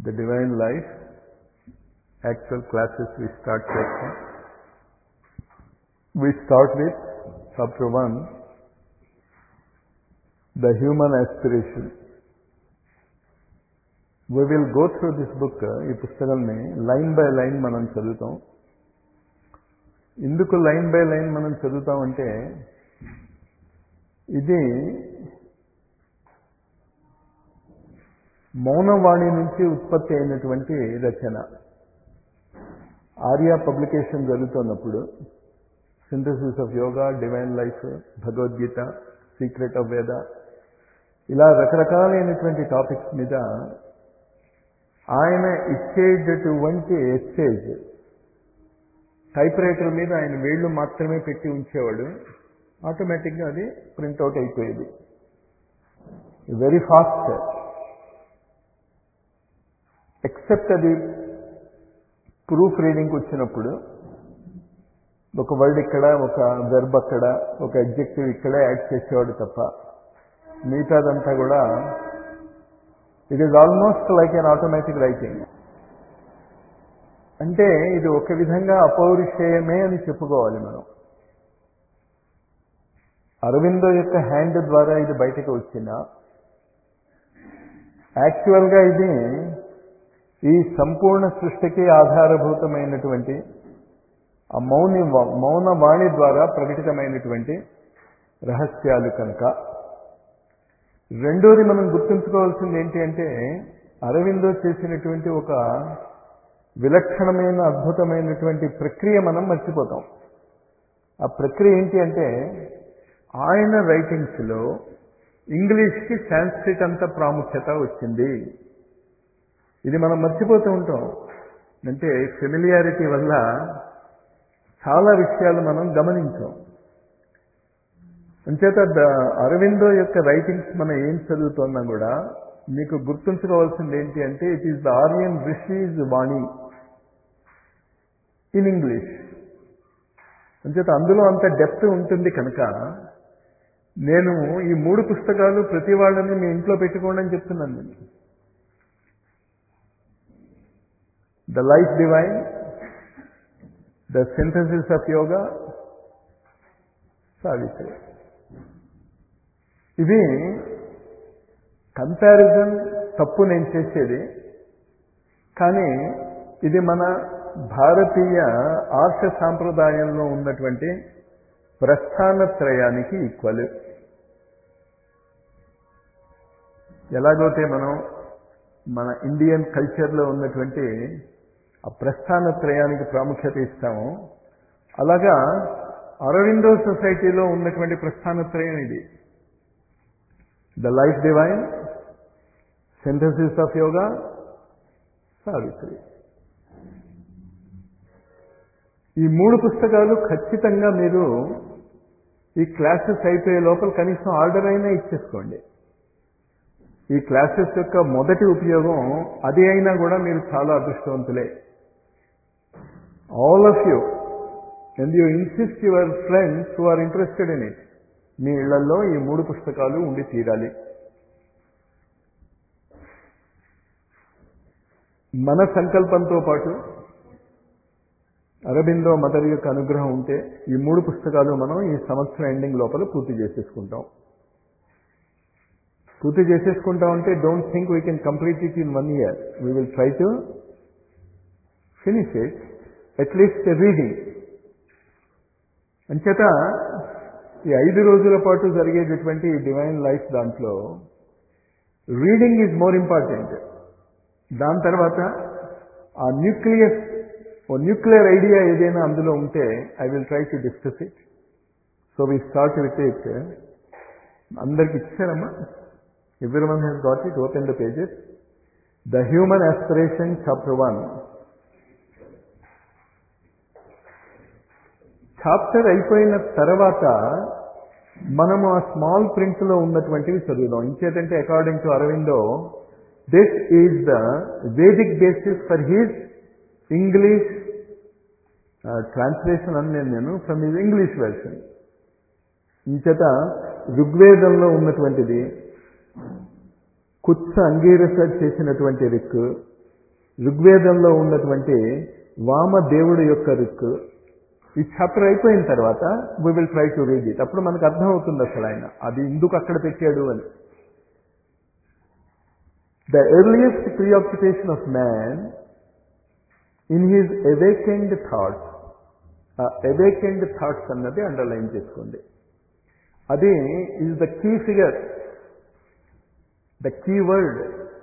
the divine life actual classes we start చేస్తాం we start with chapter 1 the human aspiration we will go through this book ఈ పుస్తకాన్ని line by line మనం చదువుతాం ఎందుకు line by line మనం చదువుతామంటే ఇది మౌనవాణి నుంచి ఉత్పత్తి అయినటువంటి రచన ఆర్యా పబ్లికేషన్ జరుగుతున్నప్పుడు synthesis of yoga divine life Bhagavad Gita secret of Veda ఇలా రకరకాలైనటువంటి టాపిక్స్ మీద ఆయన ఇచ్చేటటువంటి ఎస్సేజ్ టైప్ రైటర్ మీద ఆయన వేళ్ళు మాత్రమే పెట్టి ఉంచేవాడు ఆటోమేటిక్గా అది ప్రింట్అవుట్ అయిపోయేది వెరీ ఫాస్ట్ ఎక్సెప్ట్ అది ప్రూఫ్ రీడింగ్కి వచ్చినప్పుడు ఒక వర్డ్ ఇక్కడ ఒక వెర్బ్ అక్కడ ఒక ఎగ్జెక్టివ్ ఇక్కడే యాడ్ చేసేవాడు తప్ప మిగతాదంతా కూడా it is almost like an automatic writing అంటే ఇది ఒక విధంగా అపౌరుషేయమే అని చెప్పుకోవాలి మనం అరవిందో యొక్క హ్యాండ్ ద్వారా ఇది బయటకు వచ్చిన యాక్చువల్గా ఇది ఈ సంపూర్ణ సృష్టికి ఆధారభూతమైనటువంటి ఆ మౌని మౌన వాణి ద్వారా ప్రకటితమైనటువంటి రహస్యాలు కనుక రెండోది మనం గుర్తుంచుకోవాల్సింది ఏంటి అంటే అరవిందో చేసినటువంటి ఒక విలక్షణమైన అద్భుతమైనటువంటి ప్రక్రియ మనం మర్చిపోతాం ఆ ప్రక్రియ ఏంటి అంటే ఆయన రైటింగ్స్లో ఇంగ్లీష్కి సాంస్క్రిట్ అంత ప్రాముఖ్యత వచ్చింది ఇది మనం మర్చిపోతూ ఉంటాం అంటే ఫెమిలియారిటీ వల్ల చాలా విషయాలు మనం గమనించాం అంచేత అరవిందో యొక్క రైటింగ్స్ మనం ఏం చదువుతున్నా కూడా మీకు గుర్తుంచుకోవాల్సింది ఏంటి అంటే it is the Aryan rishis vani in English అంచేత అందులో అంత డెప్త్ ఉంటుంది కనుక నేను ఈ మూడు పుస్తకాలు ప్రతి వాళ్ళని మీ ఇంట్లో పెట్టుకోండి అని చెప్తున్నాను నేను the life divine the synthesis of yoga Savitri ఇవి కంపారిజన్ తప్పు నేను చేసేది కానీ ఇది మన భారతీయ ఆర్ష సాంప్రదాయంలో ఉన్నటువంటి ప్రస్థానత్రయానికి ఈక్వల్ ఎలాగైతే మనం మన ఇండియన్ కల్చర్లో ఉన్నటువంటి ఆ ప్రస్థానత్రయానికి ప్రాముఖ్యత ఇస్తామో అలాగా అరవిందో సొసైటీలో ఉన్నటువంటి ప్రస్థానత్రయం ఇది the life divine synthesis of yoga Savitri ఈ మూడు పుస్తకాలు ఖచ్చితంగా మీరు ఈ క్లాసెస్ అయిపోయే లోపల కనీసం ఆర్డర్ అయినా ఇచ్చేసుకోండి ఈ క్లాసెస్ యొక్క మొదటి ఉపయోగం అది అయినా కూడా మీరు చాలా అదృష్టవంతులే all of you and you insist your friends who are interested in it మీ ఇళ్లలో ఈ మూడు పుస్తకాలు ఉండి తీరాలి మన సంకల్పంతో పాటు అరబిందో మదర్ యొక్క అనుగ్రహం ఉంటే ఈ మూడు పుస్తకాలు మనం ఈ సంవత్సరం ఎండింగ్ లోపల పూర్తి చేసేసుకుంటాం పూర్తి చేసేసుకుంటాం అంటే don't think we can complete it in one year we will try to finish it at least reading అంచేత ఈ ఐదు రోజుల పాటు జరిగేటటువంటి డివైన్ లైఫ్ దాంట్లో రీడింగ్ ఈజ్ మోర్ ఇంపార్టెంట్ దాని తర్వాత ఆ న్యూక్లియస్ ఓ న్యూక్లియర్ ఐడియా ఏదైనా అందులో ఉంటే I will try to discuss it so we start with it అందరికి ఇచ్చారమ్మా every one has got it open the pages the human aspiration chapter one chapter అయిపోయిన తర్వాత మనము ఆ స్మాల్ ప్రింట్లో ఉన్నటువంటివి చదువుదాం ఇంకేటంటే according to Aurobindo this is the Vedic basis for his English translation అని నేను నేను ఫ్రమ్ హిజ్ ఇంగ్లీష్ వెర్షన్ ఇంచేత ఋగ్వేదంలో ఉన్నటువంటిది కుత్స అంగీరస చేసినటువంటి రిక్ ఋగ్వేదంలో ఉన్నటువంటి వామదేవుడు యొక్క రుక్ ఈ చాప్టర్ అయిపోయిన తర్వాత we will try to read it అప్పుడు మనకు అర్థం అవుతుంది అసలు ఆయన అది ఎందుకు అక్కడ పెట్టాడు అని the earliest preoccupation of man in his awakened thoughts ఆ అవేకెండ్ థాట్స్ అన్నది అండర్లైన్ చేసుకోండి అది is the key figure the key word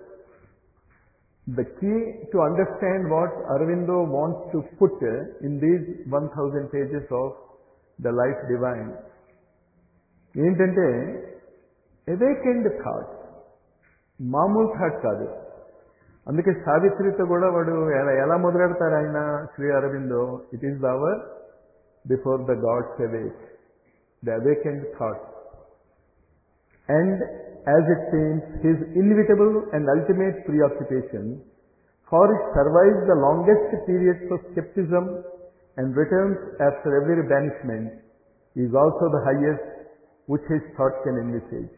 the key to understand what Arvindo wants to put in these 1000 pages of the life divine ఏంటంటే ఎవేకెండ్ thought మామూలు thought కాదు అందుకే సావిత్రితో కూడా వాడు ఎలా ఎలా మొదలెడతారు ఆయన Shri Aurobindo it is hour before the gods awake the awakened thought and as it seems his inevitable and ultimate preoccupation, for it survives the longest periods of skepticism and returns after every banishment, is also the highest which his thought can envisage.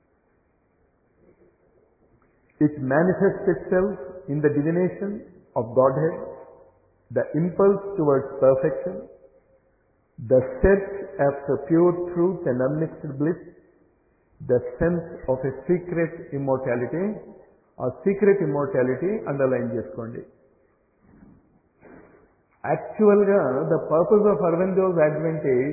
It manifests itself in the divination of Godhead, the impulse towards perfection, the search after pure truth and unmixed bliss, the sense of a secret immortality ఆ secret immortality underline చేసుకోండి యాక్చువల్గా the purpose of Aurobindo's advantage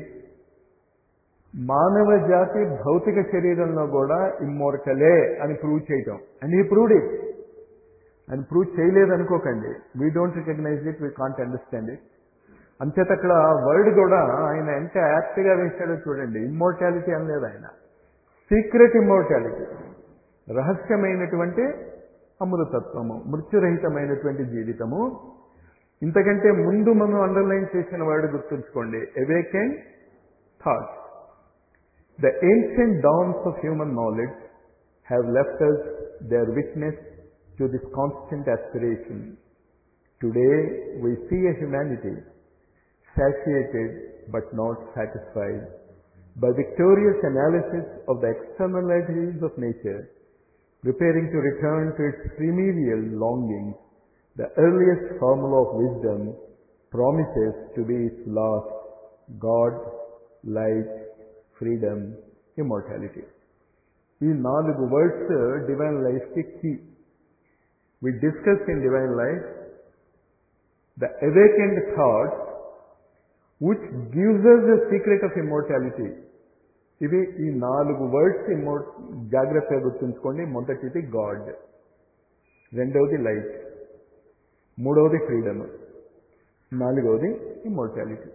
మానవ జాతి భౌతిక శరీరంలో కూడా ఇమ్మోర్టలే అని prove చేయటం అండ్ ఈ ప్రూవ్డ్ ఇట్ అని ప్రూవ్ చేయలేదు అనుకోకండి we don't recognize it we can't understand it అంచేత అక్కడ వర్డ్ కూడా ఆయన ఎంత యాక్ట్గా వేశాడో చూడండి ఇమ్మోర్టాలిటీ అనలేదు ఆయన సీక్రెట్ ఇమ్మోర్టాలిటీ రహస్యమైనటువంటి అమృతత్వము మృత్యురహితమైనటువంటి జీవితము ఇంతకంటే ముందు మనం అండర్లైన్ చేసిన వర్డ్ గుర్తుంచుకోండి awaken thought the ancient dawns of human knowledge have left us their witness to this constant aspiration. Today we see a humanity satiated but not satisfied by victorious analysis of the externalities of nature, preparing to return to its primordial longings, the earliest formula of wisdom promises to be its last God, light, freedom, immortality. ఈ నాలుగు words divine లైఫ్కి key we discuss in divine life the awakened thoughts which gives us the secret of immortality ఇవి ఈ నాలుగు words ఇమ్మో జాగ్రత్తగా గుర్తుంచుకోండి మొదటిది God రెండవది లైట్ మూడవది ఫ్రీడమ్ నాలుగవది ఇమ్మోర్టాలిటీ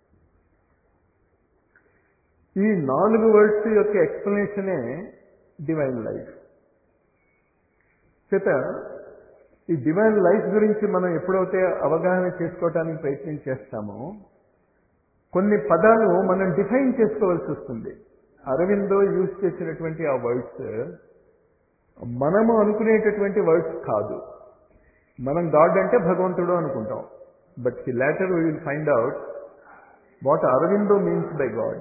ఈ నాలుగు వర్డ్స్ యొక్క ఎక్స్ప్లెనేషనే డివైన్ లైఫ్ చేత ఈ డివైన్ లైఫ్ గురించి మనం ఎప్పుడైతే అవగాహన చేసుకోవటానికి ప్రయత్నం చేస్తామో కొన్ని పదాలు మనం డిఫైన్ చేసుకోవాల్సి వస్తుంది అరవిందో యూజ్ చేసినటువంటి ఆ వర్డ్స్ మనము అనుకునేటటువంటి వర్డ్స్ కాదు మనం గాడ్ అంటే భగవంతుడు అనుకుంటాం but the later we will find out what Aurobindo means by God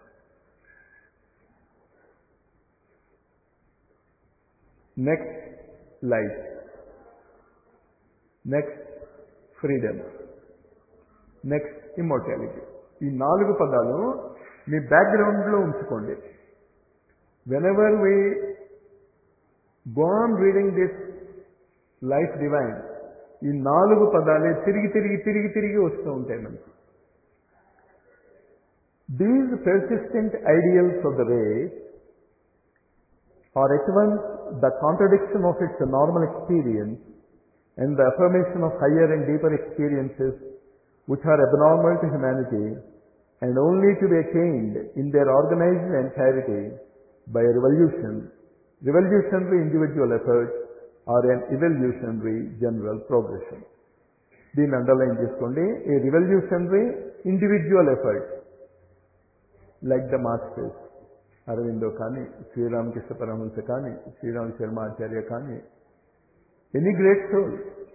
next life next freedom next immortality ఈ నాలుగు పదాలు మీ బ్యాక్గ్రౌండ్లో ఉంచుకోండి whenever we go on reading this life divine ఈ నాలుగు పదాలే తిరిగి తిరిగి తిరిగి తిరిగి వస్తూ ఉంటాయి మనకి these persistent ideals of the race are at once the contradiction of its normal experience and the affirmation of higher and deeper experiences which are abnormal to humanity and only to be attained in their organized entirety by a revolution, revolutionary individual effort or an evolutionary general progression. దీన్ని underline చేసుకోండి a revolutionary individual effort like the masters Aurobindo కానీ శ్రీరామకృష్ణ పరమహంస కానీ శ్రీరామ శర్మాచార్య కానీ any great soul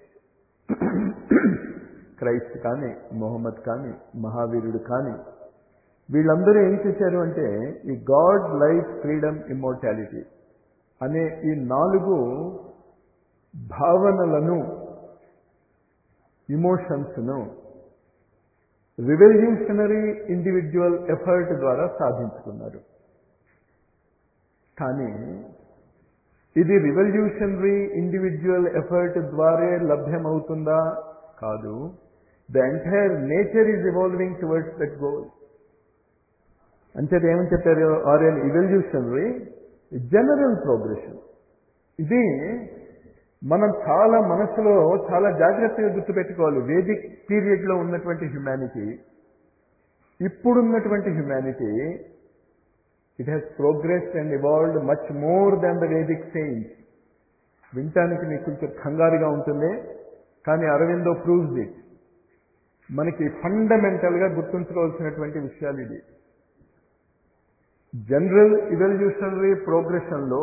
Christ కానీ మొహమ్మద్ కానీ మహావీరుడు కానీ వీళ్ళందరూ ఏం చేశారు అంటే ఈ గాడ్ లైఫ్ ఫ్రీడమ్ ఇమ్మోర్టాలిటీ అనే ఈ నాలుగు భావనలను ఇమోషన్స్ను రివల్యూషనరీ ఇండివిజువల్ ఎఫర్ట్ ద్వారా సాధించుకున్నారు కానీ ఇది రివల్యూషనరీ ఇండివిజువల్ ఎఫర్ట్ ద్వారే లభ్యమవుతుందా కాదు the entire nature is evolving towards that goal అంచేత ఏమని చెప్పారు are an evolutionary general progression ఇది మనం చాలా మనసులో చాలా జాగ్రత్తగా గుర్తుపెట్టుకోవాలి వేదిక్ పీరియడ్లో ఉన్నటువంటి హ్యుమానిటీ ఇప్పుడున్నటువంటి humanity it has progressed and evolved much more than the Vedic saints వినటానికి మీకు కొంచెం కంగారుగా ఉంటుంది కానీ అరవిందో ప్రూవ్స్ ఇట్ మనకి ఫండమెంటల్గా గుర్తుంచుకోవాల్సినటువంటి విషయాలు ఇది జనరల్ ఇవల్యూషనరీ ప్రోగ్రెషన్లో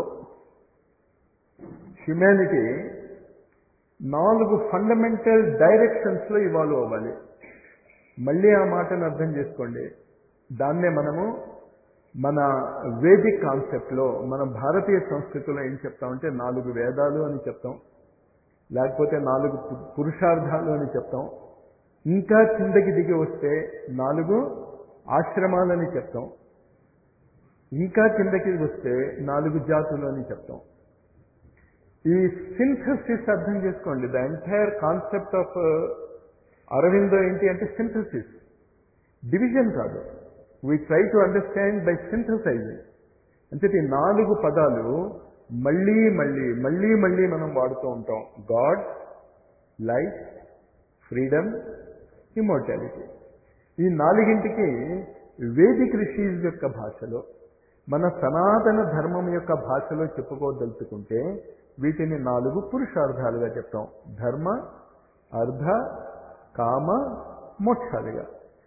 హ్యుమానిటీ నాలుగు ఫండమెంటల్ డైరెక్షన్స్లో ఇవాల్వ్ అవ్వాలి మళ్ళీ ఆ మాటను అర్థం చేసుకోండి దాన్నే మనము మన వేదిక్ కాన్సెప్ట్లో మన భారతీయ సంస్కృతిలో ఏం చెప్తామంటే నాలుగు వేదాలు అని చెప్తాం లేకపోతే నాలుగు పురుషార్థాలు అని చెప్తాం ఇంకా కిందకి దిగి వస్తే నాలుగు ఆశ్రమాలని చెప్తాం ఇంకా కిందకి వస్తే నాలుగు జాతులు అని చెప్తాం ఈ సింథసిస్ అర్థం చేసుకోండి the entire concept of Aurobindo ఏంటి అంటే సింథసిస్ డివిజన్ కాదు we try to understand by synthesizing అంటే ఈ నాలుగు పదాలు మళ్ళీ మళ్ళీ మళ్ళీ మళ్ళీ మనం వాడుతూ ఉంటాం గాడ్ లైఫ్ ఫ్రీడమ్ ఇమోర్టాలిటీ ఈ నాలుగింటికి వేదిక్ రిషీస్ యొక్క భాషలో మన సనాతన ధర్మం యొక్క భాషలో చెప్పుకోదలుచుకుంటే వీటిని నాలుగు పురుషార్థాలుగా చెప్తాం ధర్మ అర్ధ కామ మోక్షాలుగా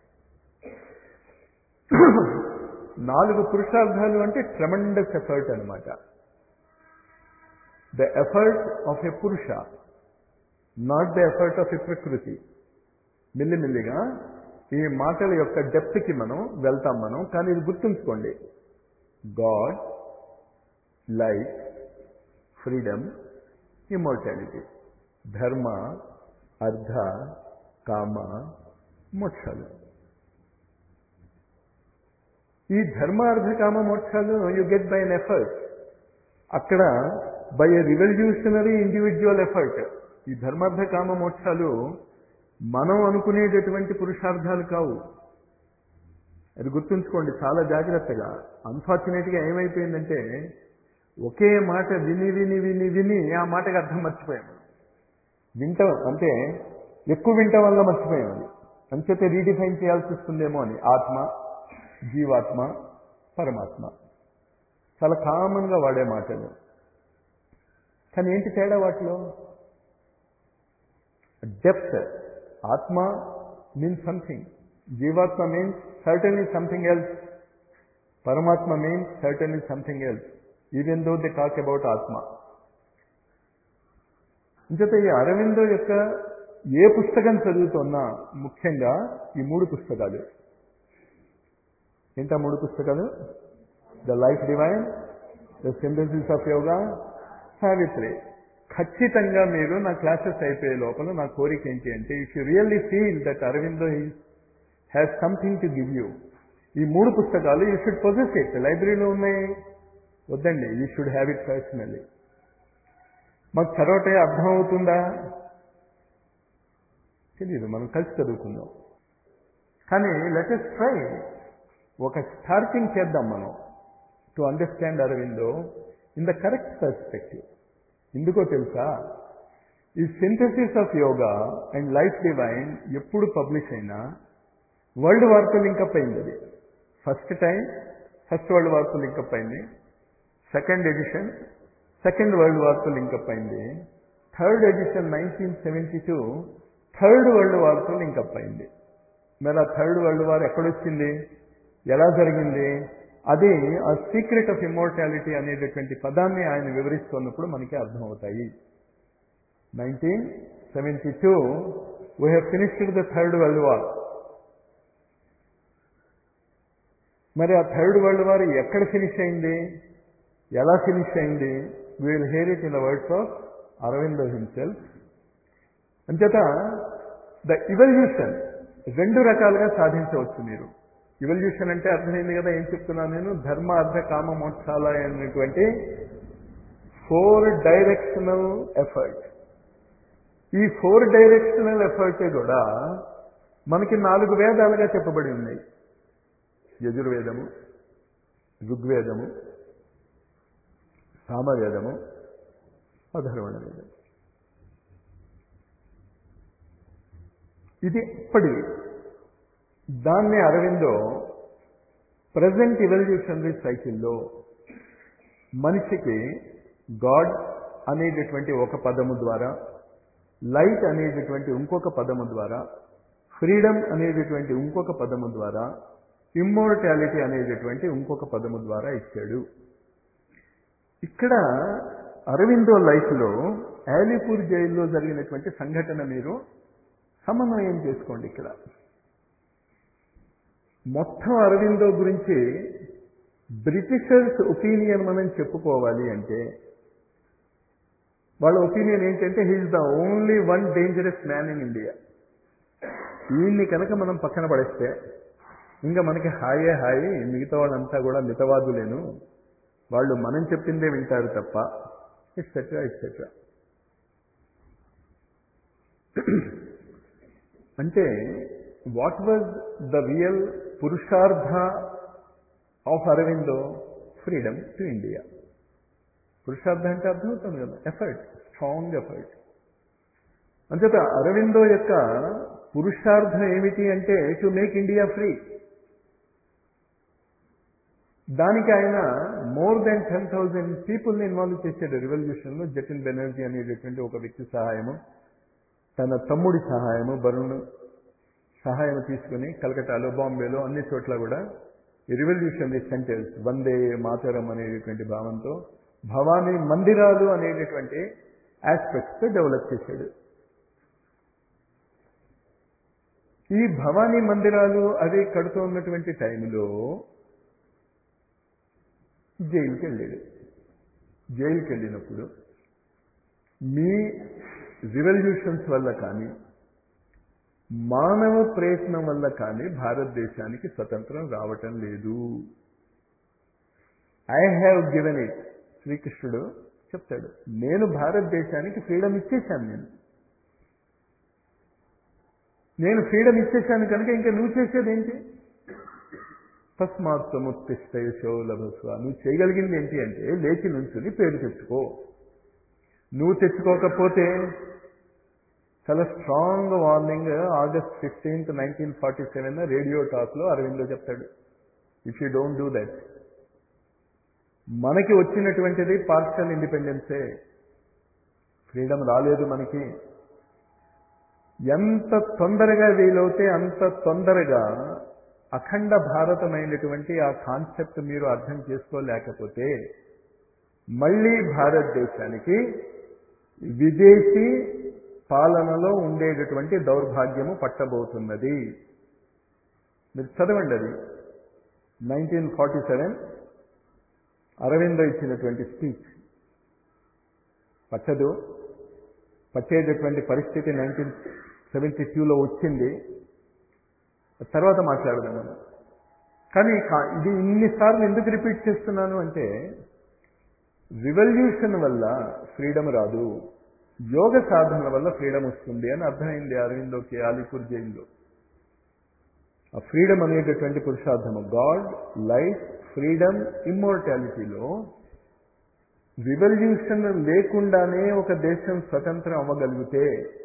నాలుగు పురుషార్థాలు అంటే ట్రమండస్ ఎఫర్ట్ అనమాట the effort of a purusha not the effort of a prakriti మెల్లిమెల్లిగా ఈ మాటల యొక్క డెప్త్కి మనం వెళ్తాం మనం కానీ ఇది గుర్తుంచుకోండి గాడ్ లైఫ్ ఫ్రీడమ్ ఇమోర్టాలిటీ ధర్మ అర్ధ కామ మోక్షాలు ఈ ధర్మ అర్ధ కామ మోక్షాలు you get by an effort అక్కడ by a revolutionary individual effort ఈ ధర్మార్థ కామ మోక్షాలు మనం అనుకునేటటువంటి పురుషార్థాలు కావు అది గుర్తుంచుకోండి చాలా జాగ్రత్తగా అన్ఫార్చునేట్గా ఏమైపోయిందంటే ఒకే మాట విని విని విని విని ఆ మాటకి అర్థం మర్చిపోయాం వింటాం అంటే ఎక్కువ వింటం వల్ల మర్చిపోయాం అది అంచేతే రీడిఫైన్ చేయాల్సి వస్తుందేమో అని ఆత్మ జీవాత్మ పరమాత్మ చాలా కామన్గా వాడే మాటలు కానీ ఏంటి తేడా వాటిలో depth atma means something jivatma means certainly something else paramatma means certainly something else even though they talk about atma ఇంచేత ఈ అరవిందో యొక్క ఏ పుస్తకం చదువుతున్నా ముఖ్యంగా ఈ మూడు పుస్తకాలు ఏంటా మూడు పుస్తకాలు the life divine the synthesis of yoga Savitri ఖచ్చితంగా మీరు నా క్లాసెస్ అయిపోయే లోపల నా కోరిక ఏంటి అంటే if you really feel that Aurobindo has something to give you ఈ మూడు పుస్తకాలు యూ షుడ్ పొజెస్ ఇట్ లైబ్రరీలో ఉన్నాయి వద్దండి you should have it personally మాకు చదవటే అర్థం అవుతుందా తెలియదు మనం కలిసి చదువుకుందాం కానీ లెటెస్ ట్రై ఒక స్టార్టింగ్ చేద్దాం మనం to understand Aurobindo in the correct perspective ఎందుకో తెలుసా ఈ synthesis of yoga and life divine ఎప్పుడు పబ్లిష్ అయినా వరల్డ్ వార్తో లింకప్ అయింది అది ఫస్ట్ టైం ఫస్ట్ వరల్డ్ వార్తో లింకప్ అయింది సెకండ్ ఎడిషన్ సెకండ్ వరల్డ్ వార్తో లింకప్ అయింది third edition nineteen seventy two third world వార్తో లింకప్ అయింది మరి ఆ థర్డ్ వరల్డ్ వార్ ఎక్కడొచ్చింది ఎలా జరిగింది అది ఆ సీక్రెట్ ఆఫ్ ఇమోర్టాలిటీ అనేటటువంటి పదాన్ని ఆయన వివరిస్తున్నప్పుడు మనకి అర్థమవుతాయి nineteen seventy two we have finished the third world war మరి ఆ థర్డ్ వరల్డ్ వార్ ఎక్కడ ఫినిష్ అయింది ఎలా ఫినిష్ అయింది will hear it in the words of Aurobindo himself అంచేత ద ఇవల్యూషన్ రెండు రకాలుగా సాధించవచ్చు మీరు ఇవల్యూషన్ అంటే అర్థమైంది కదా ఏం చెప్తున్నాను నేను ధర్మ అర్థ కామ మోక్షాల అనేటువంటి ఫోర్ డైరెక్షనల్ ఎఫర్ట్ ఈ ఫోర్ డైరెక్షనల్ ఎఫర్ట్ కూడా మనకి నాలుగు వేదాలుగా చెప్పబడి ఉన్నాయి యజుర్వేదము ఋగ్వేదము సామవేదము అధర్వణ వేదం ఇది ఇప్పటిది దాన్ని అరవిందో ప్రజెంట్ ఇవల్యూషనరీ సైకిల్లో మనిషికి గాడ్ అనేటటువంటి ఒక పదము ద్వారా లైట్ అనేటటువంటి ఇంకొక పదము ద్వారా ఫ్రీడమ్ అనేటటువంటి ఇంకొక పదము ద్వారా ఇమ్మోర్టాలిటీ అనేటటువంటి ఇంకొక పదము ద్వారా ఇచ్చాడు ఇక్కడ అరవిందో లైఫ్లో ఆలిపూర్ జైల్లో జరిగినటువంటి సంఘటన మీరు సమన్వయం చేసుకోండి ఇక్కడ మొత్తం అరవిందో గురించి బ్రిటిషర్స్ ఒపీనియన్ మనం చెప్పుకోవాలి అంటే వాళ్ళ ఒపీనియన్ ఏంటంటే he is the only one dangerous man in India ఈయన్ని కనుక మనం పక్కన పడేస్తే ఇంకా మనకి హాయే హాయి మిగతా వాళ్ళంతా కూడా మితవాదులేను వాళ్ళు మనం చెప్పిందే వింటారు తప్ప ఇట్సెట్రా ఇట్సెట్రా అంటే what was the real purushartha of Aurobindo freedom to India పురుషార్థ అంటే అర్థమవుతుంది కదా ఎఫర్ట్ స్ట్రాంగ్ ఎఫర్ట్ అంచేత అరవిందో యొక్క పురుషార్థం ఏమిటి అంటే టు మేక్ ఇండియా ఫ్రీ దానికి ఆయన మోర్ దెన్ టెన్ థౌజండ్ పీపుల్ని ఇన్వాల్వ్ చేశాడు రెవల్యూషన్లో జటిన్ బెనర్జీ అనేటటువంటి ఒక వ్యక్తి సహాయము తన తమ్ముడి సహాయము బరుణ్ సహాయం తీసుకుని కలకటాలో బాంబేలో అన్ని చోట్ల కూడా ఈ రివల్యూషనరీ సెంటర్స్ వందే మాతరం అనేటటువంటి భావంతో భవానీ మందిరాలు అనేటటువంటి ఆస్పెక్ట్స్ డెవలప్ చేశాడు ఈ భవానీ మందిరాలు అవి కడుతూ ఉన్నటువంటి టైంలో జైలుకి వెళ్ళాడు జైలుకి వెళ్ళినప్పుడు మీ రివల్యూషన్స్ వల్ల కానీ మానవ ప్రయత్నం వల్ల కానీ భారతదేశానికి స్వతంత్రం రావటం లేదు ఐ హ్యావ్ గివెన్ ఇట్ శ్రీకృష్ణుడు చెప్తాడు నేను భారతదేశానికి ఫ్రీడమ్ ఇచ్చేశాను నేను నేను ఫ్రీడమ్ ఇచ్చేశాను కనుక ఇంకా నువ్వు చేసేది ఏంటి తస్మాత్ముత్తిష్ట యశో లభస్వ నువ్వు చేయగలిగింది ఏంటి అంటే లేచి నుంచుని పేరు తెచ్చుకో నువ్వు తెచ్చుకోకపోతే చాలా strong warning August fifteenth nineteen forty seven radio టాక్లో అరవిందో చెప్తాడు if you don't do that మనకి వచ్చినటువంటిది పార్షల్ ఇండిపెండెన్సే ఫ్రీడమ్ రాలేదు మనకి ఎంత తొందరగా వీలవుతే అంత తొందరగా అఖండ భారతమైనటువంటి ఆ కాన్సెప్ట్ మీరు అర్థం చేసుకోలేకపోతే మళ్ళీ భారతదేశానికి విదేశీ పాలనలో ఉండేటటువంటి దౌర్భాగ్యము పట్టబోతున్నది మీరు చదవండి అది నైన్టీన్ ఫార్టీ సెవెన్ అరవింద ఇచ్చినటువంటి స్పీచ్ పచ్చదు పచ్చేటటువంటి పరిస్థితి నైన్టీన్ సెవెంటీ టూలో వచ్చింది తర్వాత మాట్లాడదాం మనం కానీ ఇది ఇన్నిసార్లు ఎందుకు రిపీట్ చేస్తున్నాను అంటే రివల్యూషన్ వల్ల ఫ్రీడమ్ రాదు యోగ సాధన వల్ల ఫ్రీడమ్ వస్తుంది అని అర్థమైంది అరవిందోకి అలీపూర్ జైల్లో ఆ ఫ్రీడమ్ అనేటటువంటి పురుషార్థము గాడ్ లైఫ్ ఫ్రీడమ్ ఇమ్మోర్టాలిటీలో రివల్యూషన్ లేకుండానే ఒక దేశం స్వతంత్రం అవ్వగలిగితే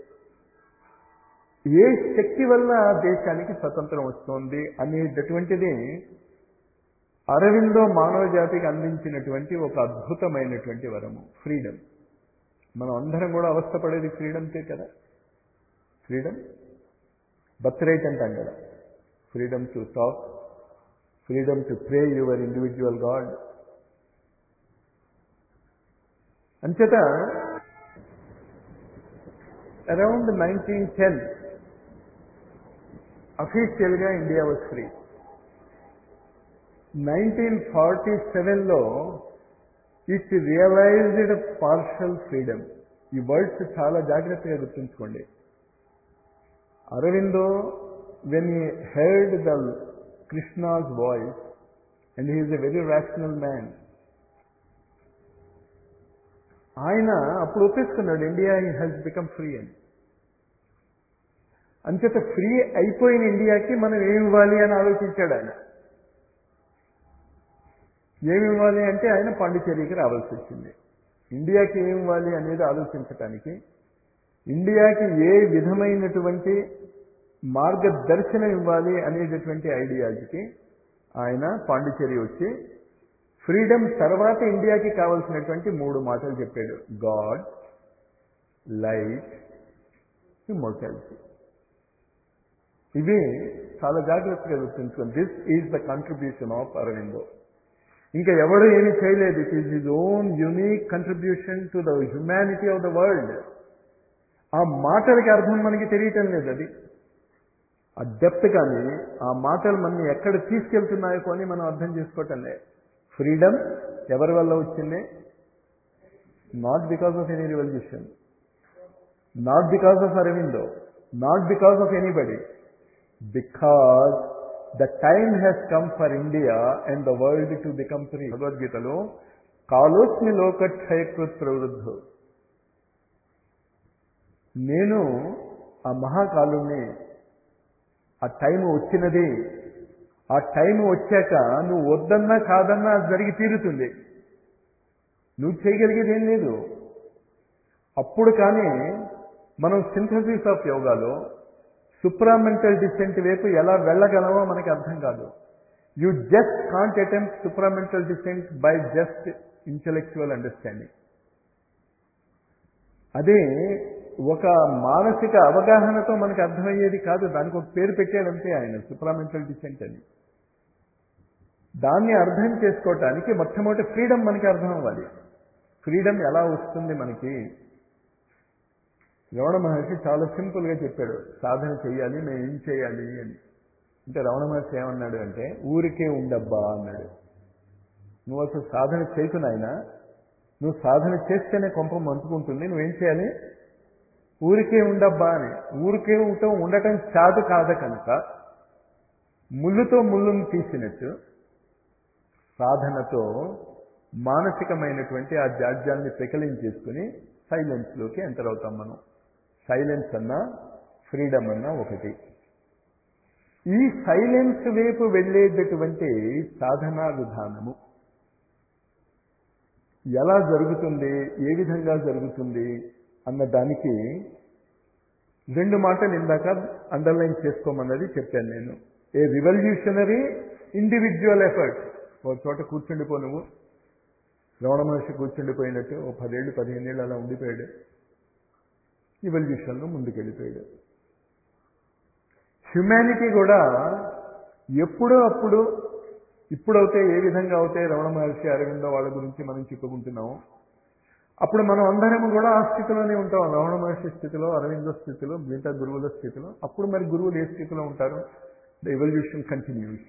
ఏ శక్తి వల్ల ఆ దేశానికి స్వతంత్రం వస్తుంది అనేటటువంటిది అరవిందో మానవ జాతికి అందించినటువంటి ఒక అద్భుతమైనటువంటి వరము ఫ్రీడమ్ మనం అందరం కూడా అవస్థపడేది ఫ్రీడమ్కే కదా ఫ్రీడమ్ బర్త్ రైట్ అంటాం కదా freedom to talk freedom to pray your individual God అంచేత అరౌండ్ నైన్టీన్ టెన్ అఫీషియల్గా India was free nineteen forty సెవెన్లో ఇట్ రియలైజ్డ్ పార్షల్ ఫ్రీడమ్ ఈ వర్డ్స్ చాలా జాగ్రత్తగా గుర్తుంచుకోండి Aravindo, when he heard the Krishna's voice, and he is a very rational man, ఆయన అప్పుడు ఒప్పేసుకున్నాడు ఇండియా హ్యాస్ బికమ్ ఫ్రీ అని అంచేత ఫ్రీ అయిపోయిన ఇండియాకి మనం ఏమి ఇవ్వాలి అని ఆలోచించాడు ఆయన ఏమి ఇవ్వాలి అంటే ఆయన పాండిచేరికి రావాల్సి వచ్చింది ఇండియాకి ఏమి ఇవ్వాలి అనేది ఆలోచించటానికి ఇండియాకి ఏ విధమైనటువంటి మార్గదర్శనం ఇవ్వాలి అనేటటువంటి ఐడియాలజీకి ఆయన పాండిచేరి వచ్చి ఫ్రీడమ్ తర్వాత ఇండియాకి కావలసినటువంటి మూడు మాటలు చెప్పాడు గాడ్ లైట్ ఇమ్మోర్టాలిటీ ఇవి చాలా జాగ్రత్తగా గుర్తుంచుకోండి this is the contribution of Aurobindo ఇంకా ఎవడు ఏమీ చేయలేదు it is his own unique contribution to the humanity of the world ఆ మాటలకి అర్థం మనకి తెలియటం లేదు అది ఆ డెప్త్ కానీ ఆ మాటలు మనని ఎక్కడ తీసుకెళ్తున్నాయో కొని మనం అర్థం చేసుకోవటం లేదు ఫ్రీడమ్ ఎవరి వల్ల వచ్చింది not because of any revolution not because of Aurobindo not because of anybody because the time has come for India and the world to become free భగవద్గీతలో కాలోస్మి లోకక్షయకృత్ ప్రవృద్ధు నేను ఆ మహాకాలుణ్ణి ఆ టైం వచ్చినది ఆ టైం వచ్చాక నువ్వు వద్దన్నా కాదన్నా అది జరిగి తీరుతుంది నువ్వు చేయగలిగేది ఏం లేదు అప్పుడు కానీ మనం సింథసిస్ ఆఫ్ యోగాలో సుప్రామెంటల్ డిసెంట్ వైపు ఎలా వెళ్ళగలమో మనకి అర్థం కాదు you just can't attempt supramental descent by just intellectual understanding అదే ఒక మానసిక అవగాహనతో మనకు అర్థమయ్యేది కాదు దానికి ఒక పేరు పెట్టాడంతే ఆయన సుప్రామెంటల్ డిసెంట్ అని దాన్ని అర్థం చేసుకోవటానికి మొట్టమొదటి ఫ్రీడమ్ మనకి అర్థం అవ్వాలి ఫ్రీడమ్ ఎలా వస్తుంది మనకి రమణ మహర్షి చాలా సింపుల్గా చెప్పాడు సాధన చేయాలి మేము ఏం చేయాలి అని అంటే రమణ మహర్షి ఏమన్నాడు అంటే ఊరికే ఉండబ్బా అన్నాడు నువ్వు అసలు సాధన చేయకు నాయన నువ్వు సాధన చేస్తేనే కొంప మంచుకుంటుంది నువ్వేం చేయాలి ఊరికే ఉండబ్బా అని ఊరికే ఉండటం ఉండటం చాటు కాద కనుక ముళ్ళుతో ముళ్ళును తీసినట్టు సాధనతో మానసికమైనటువంటి ఆ జాడ్యాన్ని పెకలించేసుకుని సైలెన్స్లోకి ఎంటర్ అవుతాం మనం సైలెన్స్ అన్నా ఫ్రీడమ్ అన్నా ఒకటి ఈ సైలెన్స్ వైపు వెళ్ళేటటువంటి సాధనా విధానము ఎలా జరుగుతుంది ఏ విధంగా జరుగుతుంది అన్న దానికి రెండు మాటలు ఇందాక అండర్లైన్ చేసుకోమన్నది చెప్పాను నేను ఏ రివల్యూషనరీ ఇండివిజువల్ ఎఫర్ట్ ఒక చోట కూర్చుండిపో నువ్వు రమణ మహర్షి కూర్చుండిపోయినట్టు ఓ పదేళ్ళు పదిహేనేళ్ళు అలా ఉండిపోయాడు ఇవల్యూషన్లో ముందుకెళ్ళిపోయాడు హ్యుమానిటీ కూడా ఎప్పుడో అప్పుడు ఇప్పుడైతే ఏ విధంగా అవుతే రమణ మహర్షి అరవిందో వాళ్ళ గురించి మనం చెప్పుకుంటున్నాము అప్పుడు మనం అందరం కూడా ఆ స్థితిలోనే ఉంటాం రమణ మహర్షి స్థితిలో అరవిందో స్థితిలో మిగతా గురువుల స్థితిలో అప్పుడు మరి గురువులు ఏ స్థితిలో ఉంటారు the evolution continues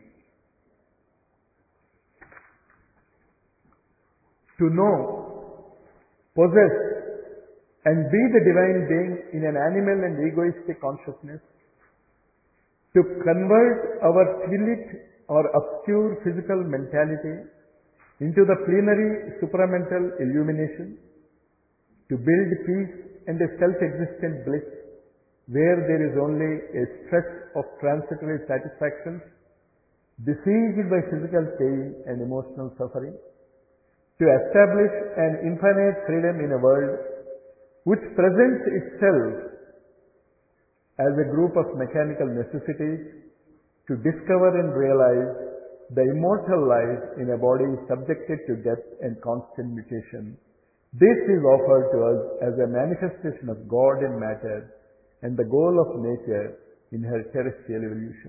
to know possess and be the divine being in an animal and egoistic consciousness, to convert our twilit or obscure physical mentality into the plenary supramental illumination, to build peace and a self-existent bliss where there is only a stress of transitory satisfactions, besieged by physical pain and emotional suffering, to establish an infinite freedom in a world which presents itself as a group of mechanical necessities to discover and realize the immortal life in a body subjected to death and constant mutation. This is offered to us as a manifestation of God in matter and the goal of nature in her terrestrial evolution.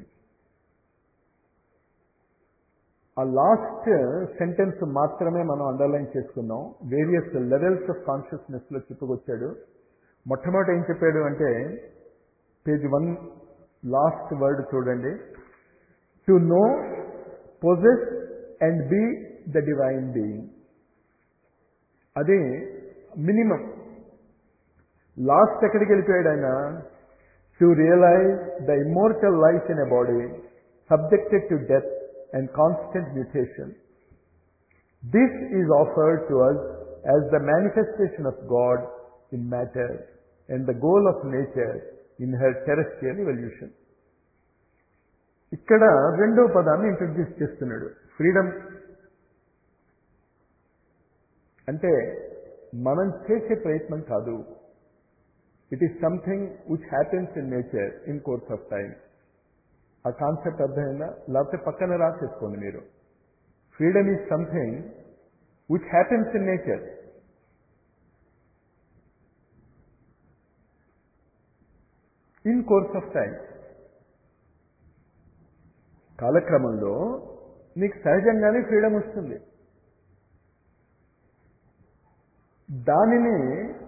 ఆ last sentence మాత్రమే మనం underline చేసుకున్నాం various levels of కాన్షియస్నెస్లో చెప్పుకొచ్చాడు మొట్టమొదటి ఏం చెప్పాడు అంటే page one last word చూడండి to know possess and be the divine being అదే మినిమం లాస్ట్ ఎక్కడికి వెళ్ళిపోయాడు ఆయన to realize the immortal life in a body subjected to death and constant mutation. This is offered to us as the manifestation of God in matter and the goal of nature in her terrestrial evolution. ఇక్కడ రెండో పదాన్ని introduce చేస్తున్నాడు freedom అంటే మనం చేసే ప్రయత్నం కాదు it is something which happens in nature in course of time ఆ కాన్సెప్ట్ అర్థమైందా లేకపోతే పక్కన రాసేసుకోండి మీరు freedom is something which happens in nature in course of time కాలక్రమంలో నీకు సహజంగానే ఫ్రీడమ్ వస్తుంది దానిని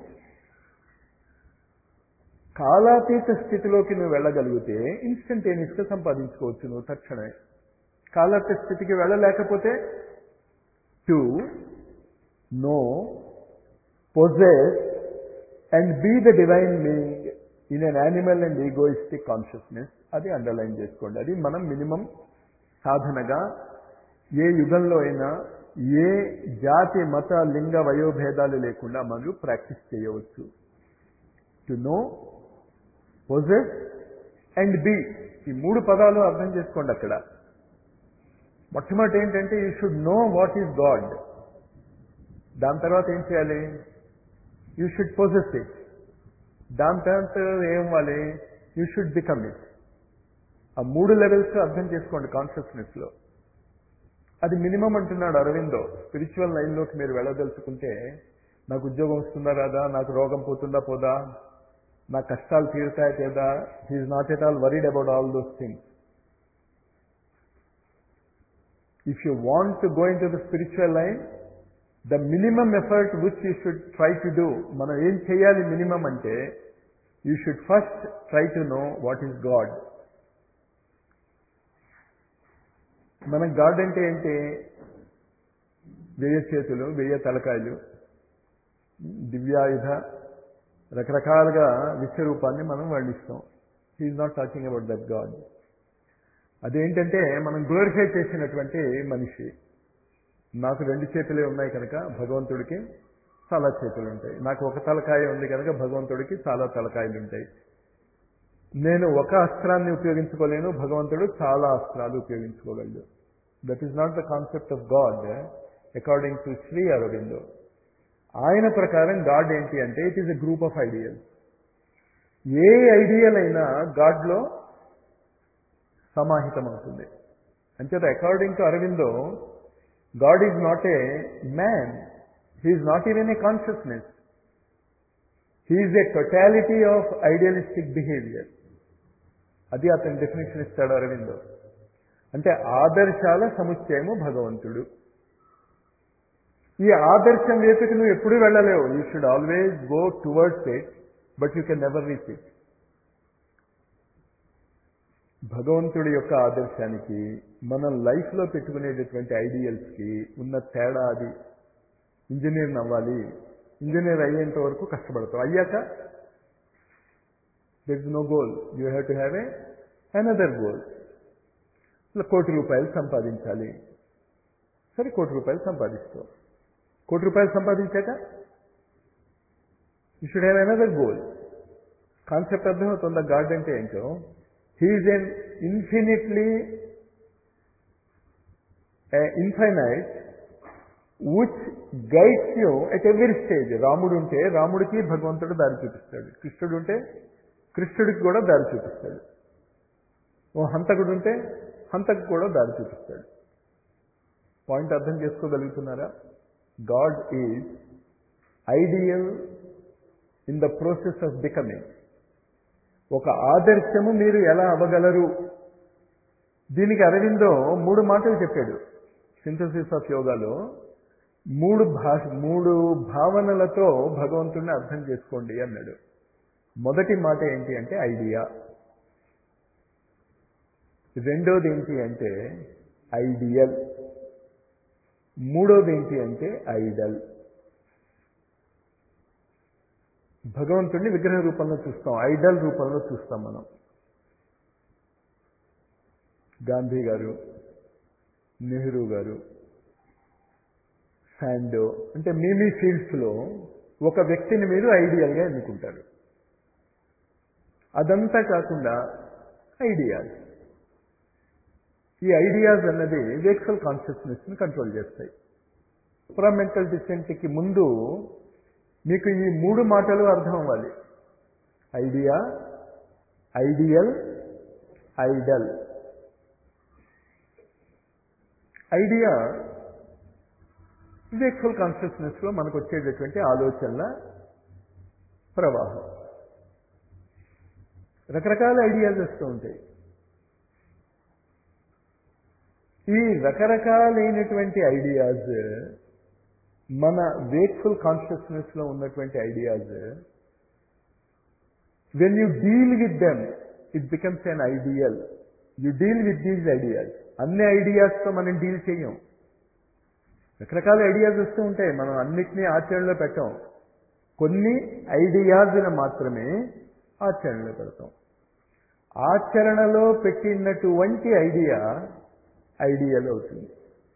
కాలాతీత స్థితిలోకి నువ్వు వెళ్ళగలిగితే ఇన్స్టంటేనియస్గా సంపాదించుకోవచ్చు నువ్వు తక్షణమే కాలాతీత స్థితికి వెళ్ళలేకపోతే to know possess and be the divine being in an animal and egoistic consciousness అది అండర్లైన్ చేసుకోండి అది మనం మినిమం సాధనగా ఏ యుగంలో అయినా ఏ జాతి మత లింగ వయోభేదాలు లేకుండా మనం ప్రాక్టీస్ చేయవచ్చు to know possess and be ఈ మూడు పదాలు అర్థం చేసుకోండి అక్కడ మొట్టమొదటి ఏంటంటే you should know what is God దాని తర్వాత ఏం చేయాలి యూ షుడ్ పొజెస్ ఇట్ దాని తర్వాత ఏం ఇవ్వాలి యూ షుడ్ బికమ్ ఇట్ ఆ మూడు లెవెల్స్ అర్థం చేసుకోండి కాన్షియస్నెస్లో అది మినిమం అంటున్నాడు అరవిందో స్పిరిచువల్ లైన్లోకి మీరు వెళ్ళదలుచుకుంటే నాకు ఉద్యోగం వస్తుందా రాదా నాకు రోగం పోతుందా పోదా నా కష్టాలు తీరుతాయా తేదా he is not at all worried about all those things if you want to go into the spiritual line the minimum effort which you should try to do మనం ఏం చేయాలి మినిమం అంటే you should first try to know what is God మన God అంటే ఏంటి వెయ్యి చేతులు వెయ్యి తలకాయలు దివ్యాయుధ రకరకాలుగా విశ్వరూపాన్ని మనం వర్ణిస్తాం he is not talking about that God అదేంటంటే మనం గ్లోరిఫై చేసినటువంటి మనిషి నాకు రెండు చేతులే ఉన్నాయి కనుక భగవంతుడికి చాలా చేతులు ఉంటాయి నాకు ఒక తలకాయ ఉంది కనుక భగవంతుడికి చాలా తలకాయలు ఉంటాయి నేను ఒక అస్త్రాన్ని ఉపయోగించుకోలేను భగవంతుడు చాలా అస్త్రాలు ఉపయోగించుకోగలడు that is not the concept of God according to Shri Aurobindo ఆయన ప్రకారం గాడ్ ఏంటి అంటే it is a group of ideal ఏ ఐడియల్ అయినా గాడ్లో సమాహితం అవుతుంది అంచేత according to Aurobindo God is not a man he is not even a consciousness he is a totality of idealistic behaviour అది అతని డెఫినేషన్ ఇస్తాడు అరవిందో అంటే ఆదర్శాల సముచ్చయము భగవంతుడు ఈ ఆదర్శం వైపుకి నువ్వు ఎప్పుడూ వెళ్ళలేవు you should always go towards it but you can never reach it భగవంతుడి యొక్క ఆదర్శానికి మనం లైఫ్లో పెట్టుకునేటటువంటి ఐడియల్స్కి ఉన్న తేడా అది ఇంజనీర్ అవ్వాలి ఇంజనీర్ అయ్యేంత వరకు కష్టపడతావు అయ్యాక there is no goal you have to have a another goal కోటి రూపాయలు సంపాదించాలి సరే కోటి రూపాయలు సంపాదిస్తావు కోటి రూపాయలు సంపాదించాక you should have another goal concept అర్థమవుతుందా గాడ్ అంటే ఏంటో he is an infinitely infinite which guides you at every stage రాముడు ఉంటే రాముడికి భగవంతుడు దారి చూపిస్తాడు కృష్ణుడు ఉంటే కృష్ణుడికి కూడా దారి చూపిస్తాడు ఓ హంతకుడు ఉంటే హంతకు కూడా దారి చూపిస్తాడు పాయింట్ అర్థం చేసుకోగలుగుతున్నారా God is ideal in the process of becoming ఒక ఆదర్శము మీరు ఎలా అవ్వగలరు దీనికి అరవిందో మూడు మాటలు చెప్పాడు సింథసిస్ ఆఫ్ యోగాలో మూడు భాష మూడు భావనలతో భగవంతుడిని అర్థం చేసుకోండి అన్నాడు మొదటి మాట ఏంటి అంటే ఐడియా రెండోది ఏంటి అంటే ఐడియల్ మూడోది ఏంటి అంటే ఐడల్ భగవంతుడిని విగ్రహ రూపంలో చూస్తాం ఐడల్ రూపంలో చూస్తాం మనం గాంధీ గారు నెహ్రూ గారు శాండో అంటే మీ మీ ఫీల్డ్స్లో ఒక వ్యక్తిని మీరు ఐడియల్గా ఎన్నుకుంటారు అదంతా కాకుండా ఐడియాస్ ఈ ఐడియాస్ అన్నది వేక్ఫుల్ కాన్షియస్నెస్ని కంట్రోల్ చేస్తాయి సూప్రామెంటల్ డిసెంట్కి ముందు మీకు ఈ మూడు మాటలు అర్థం అవ్వాలి idea ideal idol idea wakeful కాన్షియస్నెస్లో మనకు వచ్చేటటువంటి ఆలోచనల ప్రవాహం రకరకాల ఐడియాస్ వస్తూ ఉంటాయి ఈ రకరకాలైనటువంటి ఐడియాస్ మన వేక్ఫుల్ కాన్షియస్నెస్లో ఉన్నటువంటి ideas when you deal with them it becomes an ideal you deal with these ideas అన్ని ఐడియాస్తో మనం డీల్ చేయం రకరకాల ఐడియాస్ వస్తూ ఉంటాయి మనం అన్నిటినీ ఆచరణలో పెట్టాం కొన్ని ఐడియాస్ని మాత్రమే ఆచరణలో పెడతాం ఆచరణలో పెట్టినటువంటి ఐడియా ఐడియల్ అవుతుంది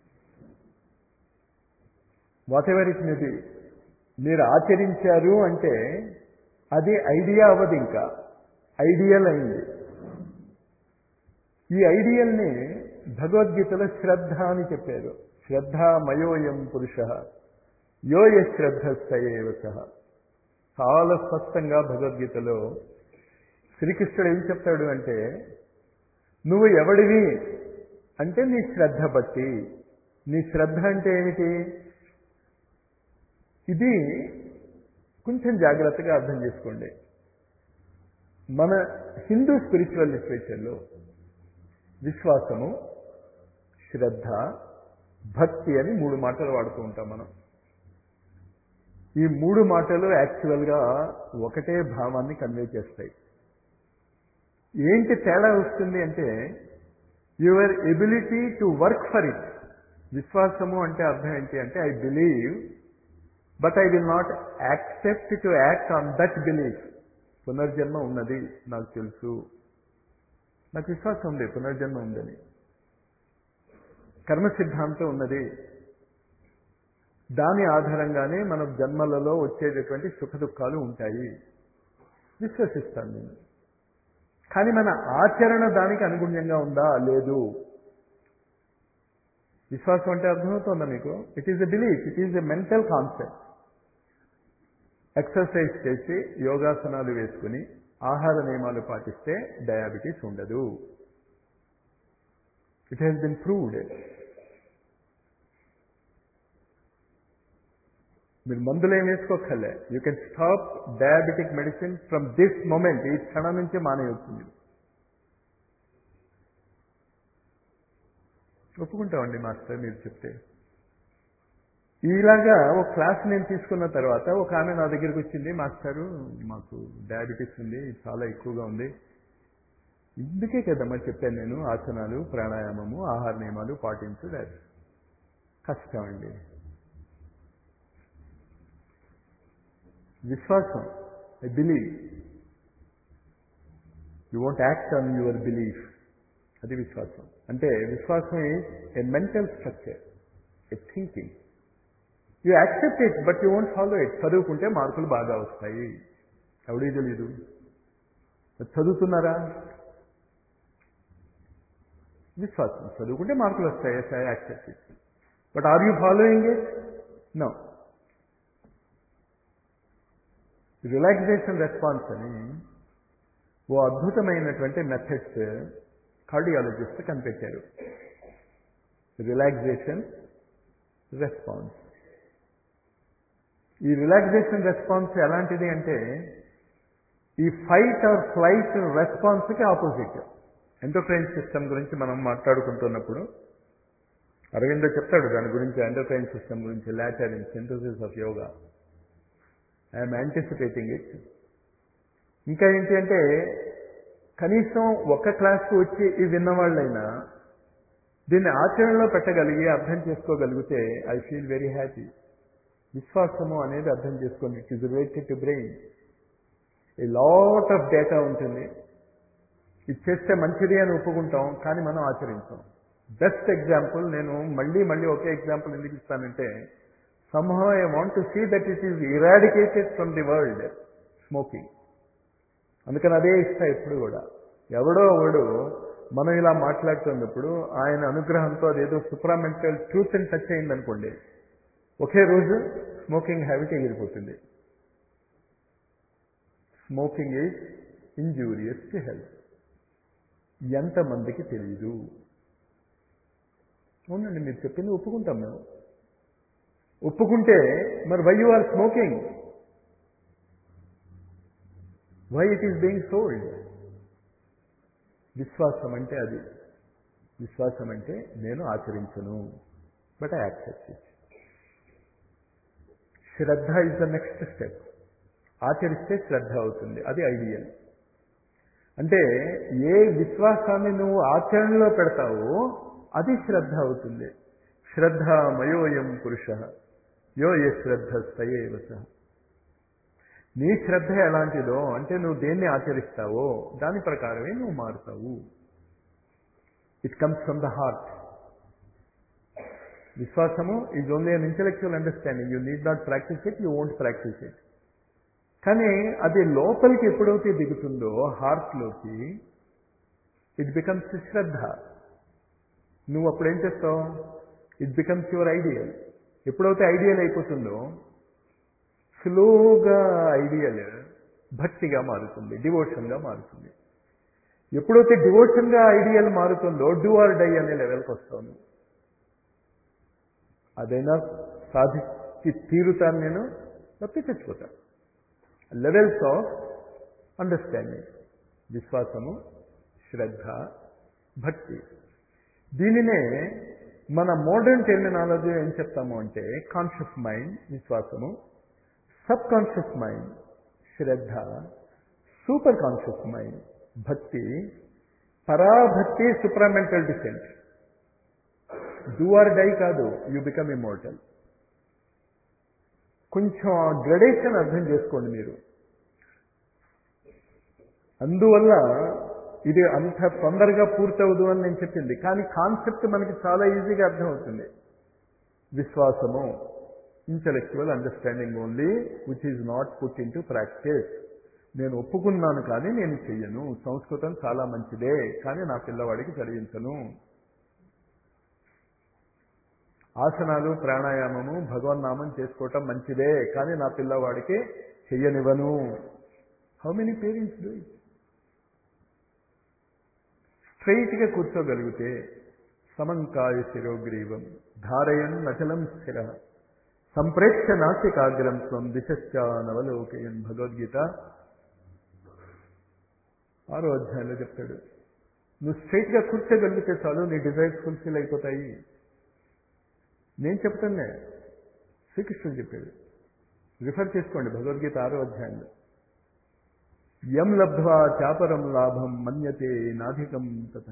whatever it may be మీరు ఆచరించారు అంటే అది ఐడియా అవ్వదు ఇంకా ఐడియల్ అయింది ఈ ఐడియల్ని భగవద్గీతలో శ్రద్ధ అని చెప్పారు శ్రద్ధ మయోయం పురుష యోయ శ్రద్ధ సయేవ సహ చాలా స్పష్టంగా భగవద్గీతలో శ్రీకృష్ణుడు ఏం చెప్తాడు అంటే నువ్వు ఎవడివి అంటే నీ శ్రద్ధ బట్టి నీ శ్రద్ధ అంటే ఏమిటి ఇది కొంచెం జాగ్రత్తగా అర్థం చేసుకోండి మన హిందూ స్పిరిచువల్ లిటరేచర్లో విశ్వాసము శ్రద్ధ భక్తి అని మూడు మాటలు వాడుతూ ఉంటాం మనం ఈ మూడు మాటలు యాక్చువల్గా ఒకటే భావాన్ని కన్వే చేస్తాయి ఏంటి తేడా వస్తుంది అంటే your ability to work for it విశ్వాసము అంటే అర్థం ఏంటి అంటే I believe but I will not accept to act on that belief పునర్జన్మ ఉన్నది నాకు తెలుసు నాకు విశ్వాసం ఉంది పునర్జన్మ ఉందని కర్మ సిద్ధాంతం ఉన్నది దాని ఆధారంగానే మన జన్మలలో వచ్చేటటువంటి సుఖ దుఃఖాలు ఉంటాయి విశ్వసిస్తాను నేను కానీ మన ఆచరణ దానికి అనుగుణ్యంగా ఉందా లేదు విశ్వాసం అంటే అర్థమవుతుందా మీకు it is a belief it is a mental concept exercise చేసి యోగాసనాలు వేసుకుని ఆహార నియమాలు పాటిస్తే డయాబెటీస్ ఉండదు ఇట్ హ్యాస్ బిన్ ప్రూవ్డ్ మీరు మందులు ఏం వేసుకోక్కర్లే you can stop diabetic medicine from this moment ఈ క్షణం నుంచే మానేయొచ్చింది ఒప్పుకుంటామండి మాస్టర్ మీరు చెప్తే ఇలాగా ఒక క్లాస్ నేను తీసుకున్న తర్వాత ఒక ఆమె నా దగ్గరికి వచ్చింది మాస్టారు మాకు డయాబెటీస్ ఉంది చాలా ఎక్కువగా ఉంది ఇందుకే కదమ్మా చెప్పాను నేను ఆసనాలు ప్రాణాయామము ఆహార నియమాలు పాటించు కష్టం అండి విశ్వాసం I believe you want act on your belief అది విశ్వాసం అంటే విశ్వాసం is a mental structure a thinking you accept it but you won't follow it చదువుకుంటే మార్కులు బాగా వస్తాయి ఎవడీ తెలీదు చదువుతున్నారా విశ్వాసం చదువుకుంటే మార్కులు వస్తాయి yes I accept it but are you following it no relaxation response అని ఓ అద్భుతమైనటువంటి మెథడ్స్ కార్డియాలజిస్ట్ కనిపెట్టారు రిలాక్సేషన్ రెస్పాన్స్ ఈ రిలాక్సేషన్ రెస్పాన్స్ ఎలాంటిది అంటే ఈ ఫైట్ ఆర్ ఫ్లైట్ రెస్పాన్స్కి ఆపోజిట్ ఎండోక్రైన్ సిస్టమ్ గురించి మనం మాట్లాడుకుంటున్నప్పుడు అరవిందో చెప్తాడు దాని గురించి ఎండోక్రైన్ సిస్టమ్ గురించి later in synthesis of yoga I'm anticipating it ఇంకా ఏంటి అంటే కనీసం ఒక్క క్లాస్కి వచ్చి ఈ విన్నవాళ్ళైనా దీన్ని ఆచరణలో పెట్టగలిగి అర్థం చేసుకోగలిగితే ఐ ఫీల్ వెరీ హ్యాపీ విశ్వాసము అనేది అర్థం చేసుకోండి it is related to brain a lot of data ఉంటుంది ఇది చేస్తే మంచిది అని ఒప్పుకుంటాం కానీ మనం ఆచరించాం బెస్ట్ ఎగ్జాంపుల్ నేను మళ్ళీ మళ్ళీ ఒకే ఎగ్జాంపుల్ ఎందుకు ఇస్తానంటే somehow I want to see that it is eradicated from the world smoking అందుకని అదే ఇస్తా ఎప్పుడు కూడా ఎవడో ఒకడు మనం ఇలా మాట్లాడుతున్నప్పుడు ఆయన అనుగ్రహంతో అదేదో సుప్రామెంటల్ ట్రూత్ అని టచ్ అయింది అనుకోండి ఒకే రోజు స్మోకింగ్ హ్యాబిట్ ఎగిరిపోతుంది smoking is injurious to health ఎంతమందికి తెలియదు అవునండి మీరు చెప్పింది ఒప్పుకుంటాం మేము ఒప్పుకుంటే మరి why you are smoking why it is being sold విశ్వాసం అంటే అది విశ్వాసం అంటే నేను ఆచరించను బట్ ఐ యాక్సెప్ట్ ఇట్ శ్రద్ధ ఇస్ ద నెక్స్ట్ స్టెప్ ఆచరిస్తే శ్రద్ధ అవుతుంది అది ఐడియల్ అంటే ఏ విశ్వాసాన్ని నువ్వు ఆచరణలో పెడతావో అది శ్రద్ధ అవుతుంది శ్రద్ధ మయోయం పురుష యో ఏ శ్రద్ధ సయేవ సహ నీ శ్రద్ధ ఎలాంటిదో అంటే నువ్వు దేన్ని ఆచరిస్తావో దాని ప్రకారమే నువ్వు మారుతావు it comes from the heart విశ్వాసము is only an intellectual understanding you need not practice it you won't practice it కానీ అది లోపలికి ఎప్పుడైతే దిగుతుందో హార్ట్లోకి ఇట్ బికమ్స్ శ్రద్ధ నువ్వు అప్పుడు ఏం చేస్తావు ఇట్ బికమ్స్ యువర్ ఐడియల్ ఎప్పుడైతే ఐడియల్ అయిపోతుందో స్లోగా ఐడియల్ భక్తిగా మారుతుంది డివోషన్గా మారుతుంది ఎప్పుడైతే డివోషన్గా ఐడియల్ మారుతుందో డూ ఆర్ డై అనే లెవెల్కి వస్తాను అదైనా సాధించి తీరుతాను నేను తప్పి చచ్చిపోతాను లెవెల్స్ ఆఫ్ అండర్స్టాండింగ్ విశ్వాసము శ్రద్ధ భక్తి దీనినే మన మోడర్న్ టెర్మినాలజీ ఏం చెప్తాము అంటే కాన్షియస్ మైండ్ విశ్వాసము సబ్ కాన్షియస్ మైండ్ శ్రద్ధ సూపర్ కాన్షియస్ మైండ్ భక్తి పరాభక్తి supramental descent do or die కాదు యూ బికమ్ ఇమోర్టల్ కొంచెం ఆ గ్రడేషన్ అర్థం చేసుకోండి మీరు అందువల్ల ఇది అంత తొందరగా పూర్తవదు అని నేను చెప్పింది కానీ కాన్సెప్ట్ మనకి చాలా ఈజీగా అర్థమవుతుంది విశ్వాసము intellectual understanding only which is not put in to practice నేను ఒప్పుకున్నాను కానీ నేను చెయ్యను సంస్కృతం చాలా మంచిదే కానీ నా పిల్లవాడికి చదివించను ఆసనాలు ప్రాణాయామము భగవన్నామం చేసుకోవటం మంచిదే కానీ నా పిల్లవాడికి చెయ్యనివ్వను how many parents do it స్ట్రైట్గా కూర్చోగలిగితే సమంకాయ శిరోగ్రీవం ధారయన్ నచలం స్థిర సంప్రేక్ష నాసికాగ్రం స్వం దిశశ్చ నవలోకయన్ భగవద్గీత ఆరో అధ్యాయంలో చెప్తాడు నువ్వు స్ట్రైట్గా కూర్చోగలిగితే చాలు నీ డిజైర్స్ ఫుల్ఫిల్ అయిపోతాయి నేను చెప్తానే శ్రీకృష్ణుడు చెప్పాడు రిఫర్ చేసుకోండి భగవద్గీత ఆరో అధ్యాయంలో యం లబ్ధ్వా చాపరం లాభం మన్యతే నాధికం తత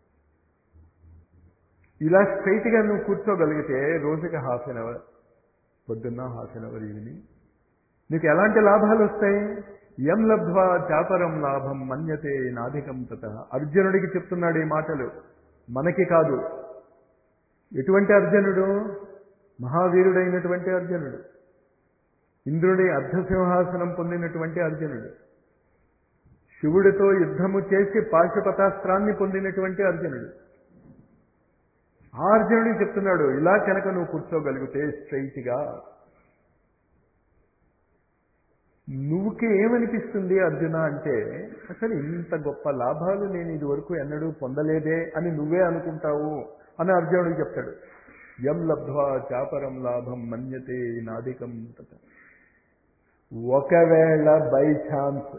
ఇలా స్ట్రైట్గా నువ్వు కూర్చోగలిగితే రోజుకి హాఫ్ అన్ అవర్ పొద్దున్న హాఫ్ అన్ అవర్ ఈవినింగ్ నీకు ఎలాంటి లాభాలు వస్తాయి ఎం లబ్ధ్వా చాపరం లాభం మన్యతే నాధికం తత అర్జునుడికి చెప్తున్నాడు ఈ మాటలు మనకి కాదు ఎటువంటి అర్జునుడు మహావీరుడైనటువంటి అర్జునుడు ఇంద్రుడి అర్ధసింహాసనం పొందినటువంటి అర్జునుడు శివుడితో యుద్ధము చేసి పాశుపతాస్త్రాన్ని పొందినటువంటి అర్జునుడు ఆ అర్జునుడికి చెప్తున్నాడు ఇలా కనుక నువ్వు కూర్చోగలిగితే స్ట్రైట్గా నువ్వుకి ఏమనిపిస్తుంది అర్జున అంటే అసలు ఇంత గొప్ప లాభాలు నేను ఇది వరకు ఎన్నడూ పొందలేదే అని నువ్వే అనుకుంటావు అని అర్జునుడికి చెప్తాడు ఎం లబ్ధ్వా చాపరం లాభం మన్యతే నాదికం తత ఒకవేళ by chance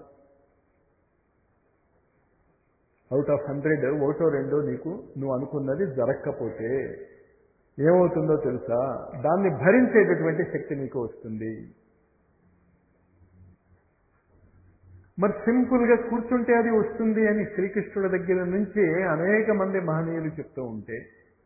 out of hundred ఒకటో రెండో నీకు నువ్వు అనుకున్నది జరగకపోతే ఏమవుతుందో తెలుసా దాన్ని భరించేటటువంటి శక్తి నీకు వస్తుంది మరి సింపుల్గా కూర్చుంటే అది వస్తుంది అని శ్రీకృష్ణుడి దగ్గర నుంచి అనేక మంది మహనీయులు చెప్తూ ఉంటే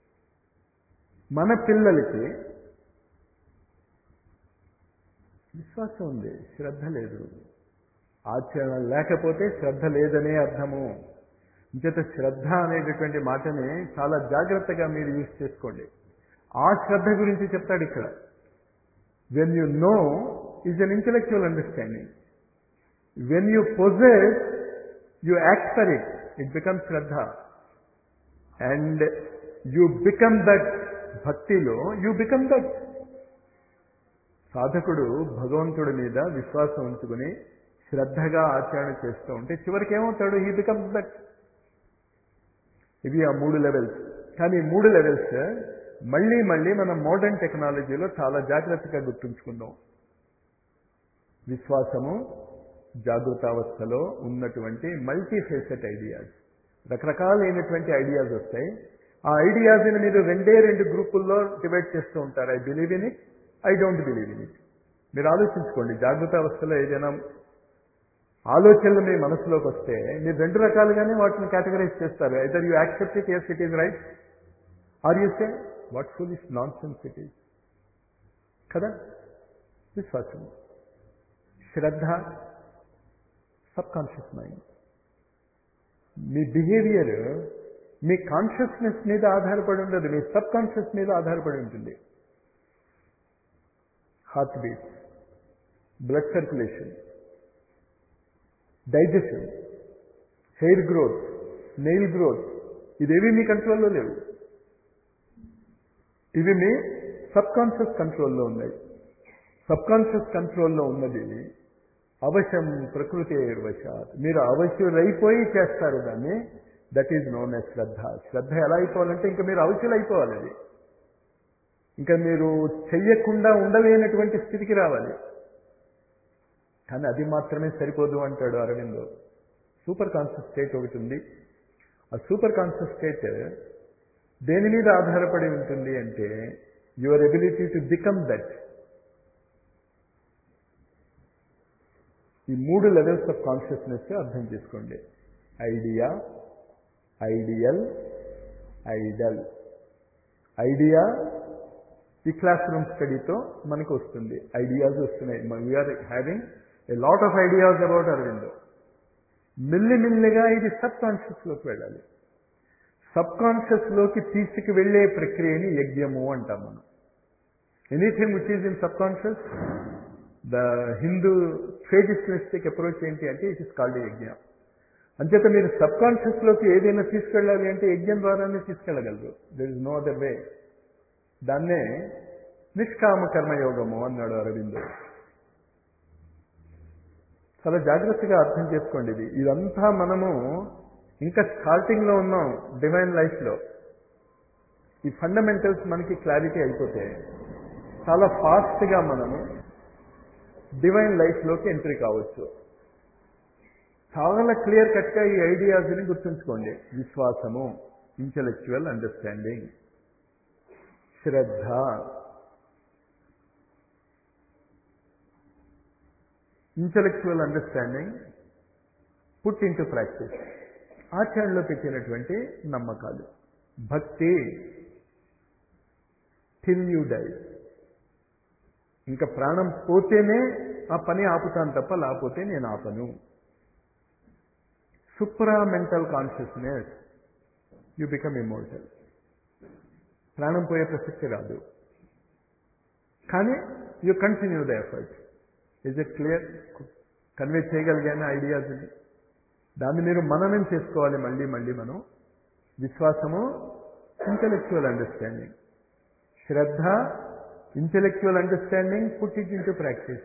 మన పిల్లలకి విశ్వాసం ఉంది శ్రద్ధ లేదు ఆచరణ లేకపోతే శ్రద్ధ లేదనే అర్థము ఇంచేత శ్రద్ధ అనేటటువంటి మాటని చాలా జాగ్రత్తగా మీరు యూజ్ చేసుకోండి ఆ శ్రద్ధ గురించి చెప్తాడు ఇక్కడ when you know is an intellectual understanding when you possess you act for it it become శ్రద్ధ అండ్ యు బికమ్ దట్ భక్తిలో యు బికమ్ దట్ సాధకుడు భగవంతుడి మీద విశ్వాసం ఉంచుకుని శ్రద్ధగా ఆచరణ చేస్తూ ఉంటే చివరికి ఏమవుతాడు హీ బికమ్స్ దట్ ఇవి ఆ మూడు లెవెల్స్ కానీ ఈ మూడు లెవెల్స్ మళ్ళీ మళ్ళీ మనం మోడర్న్ టెక్నాలజీలో చాలా జాగ్రత్తగా గుర్తుంచుకుందాం విశ్వాసము జాగృతావస్థలో ఉన్నటువంటి మల్టీ ఫేసెట్ ఐడియాస్ రకరకాలైనటువంటి ఐడియాస్ వస్తాయి ఆ ఐడియాస్ని మీరు రెండే రెండు గ్రూపుల్లో డివైడ్ చేస్తూ ఉంటారు I believe in it I don't believe in it మీరు ఆలోచించుకోండి జాగృత అవస్థలో ఏదైనా ఆలోచనలు మీ మనసులోకి వస్తే మీరు రెండు రకాలుగానే వాటిని కేటగరైజ్ చేస్తారు either you accept it yes it is right or you say what full is nonsense it is కదా విశ్వాసం శ్రద్ధ సబ్ కాన్షియస్ మైండ్ మీ బిహేవియర్ మీ కాన్షియస్నెస్ మీద ఆధారపడి ఉండదు మీ సబ్ కాన్షియస్ మీద ఆధారపడి ఉంటుంది heart beat blood circulation digestion hair growth nail growth ఇదేవి మీ కంట్రోల్లో లేవు ఇవి మీ సబ్ కాన్షియస్ కంట్రోల్లో ఉన్నాయి సబ్ కాన్షియస్ కంట్రోల్లో ఉన్నది అవశం ప్రకృతి వశాత్ మీరు అవశ్యులైపోయి చేస్తారు దాన్ని దట్ ఈజ్ నోన్ ఎస్ శ్రద్ధ శ్రద్ధ ఎలా అయిపోవాలంటే ఇంకా మీరు అవశ్యులు అయిపోవాలి అది ఇంకా మీరు చెయ్యకుండా ఉండలేనటువంటి స్థితికి రావాలి కానీ అది మాత్రమే సరిపోదు అంటాడు అరవిందో సూపర్ కాన్షియస్ స్టేట్ ఒకటి ఉంది ఆ సూపర్ కాన్షియస్ స్టేట్ దేని మీద ఆధారపడి ఉంటుంది అంటే your ability to become that ఈ మూడు లెవెల్స్ ఆఫ్ కాన్షియస్నెస్ అర్థం చేసుకోండి ఐడియా ఐడియల్ ఐడల్ ఐడియా ఈ క్లాస్ రూమ్ స్టడీతో మనకు వస్తుంది ఐడియాస్ వస్తున్నాయి we're having a lot of ideas about Aurobindo మెల్లిమెల్లిగా ఇది సబ్ కాన్షియస్లోకి వెళ్ళాలి సబ్ కాన్షియస్లోకి తీసుకు వెళ్ళే ప్రక్రియని యజ్ఞము అంటాం మనం anything which is in subconscious the Hindu traditionalistic approach ఏంటి అంటే ఇట్ ఇస్ కాల్డ్ యజ్ఞ అంచేత మీరు సబ్ కాన్షియస్లోకి ఏదైనా తీసుకెళ్ళాలి అంటే యజ్ఞం ద్వారానే తీసుకెళ్ళగలరు there is no other way దాన్నే నిష్కామ కర్మయోగము అన్నాడు అరవిందో చాలా జాగ్రత్తగా అర్థం చేసుకోండి ఇది ఇదంతా మనము ఇంకా స్టార్టింగ్లో ఉన్నాం డివైన్ లైఫ్లో ఈ ఫండమెంటల్స్ మనకి క్లారిటీ అయిపోతే చాలా ఫాస్ట్గా మనము డివైన్ లైఫ్లోకి ఎంట్రీ కావచ్చు చాలా క్లియర్ కట్గా ఈ ఐడియాస్ని గుర్తుంచుకోండి విశ్వాసము ఇంటలెక్చువల్ అండర్స్టాండింగ్ శ్రద్ధ intellectual understanding put into practice ఆచరణలో పెట్టినటువంటి నమ్మకాలు భక్తి టిల్ యూ డై ఇంకా ప్రాణం పోతేనే ఆ పని ఆపుతాను తప్ప లేకపోతే నేను ఆపను supramental consciousness you become immortal ప్రాణం పోయే ప్రసక్తి రాదు కానీ you continue the effort is it clear convey చేయగలిగాను ఐడియాస్ని దాన్ని మీరు మననం చేసుకోవాలి మళ్ళీ మళ్ళీ మనం విశ్వాసము ఇంటలెక్చువల్ అండర్స్టాండింగ్ శ్రద్ధ intellectual understanding put it in to practice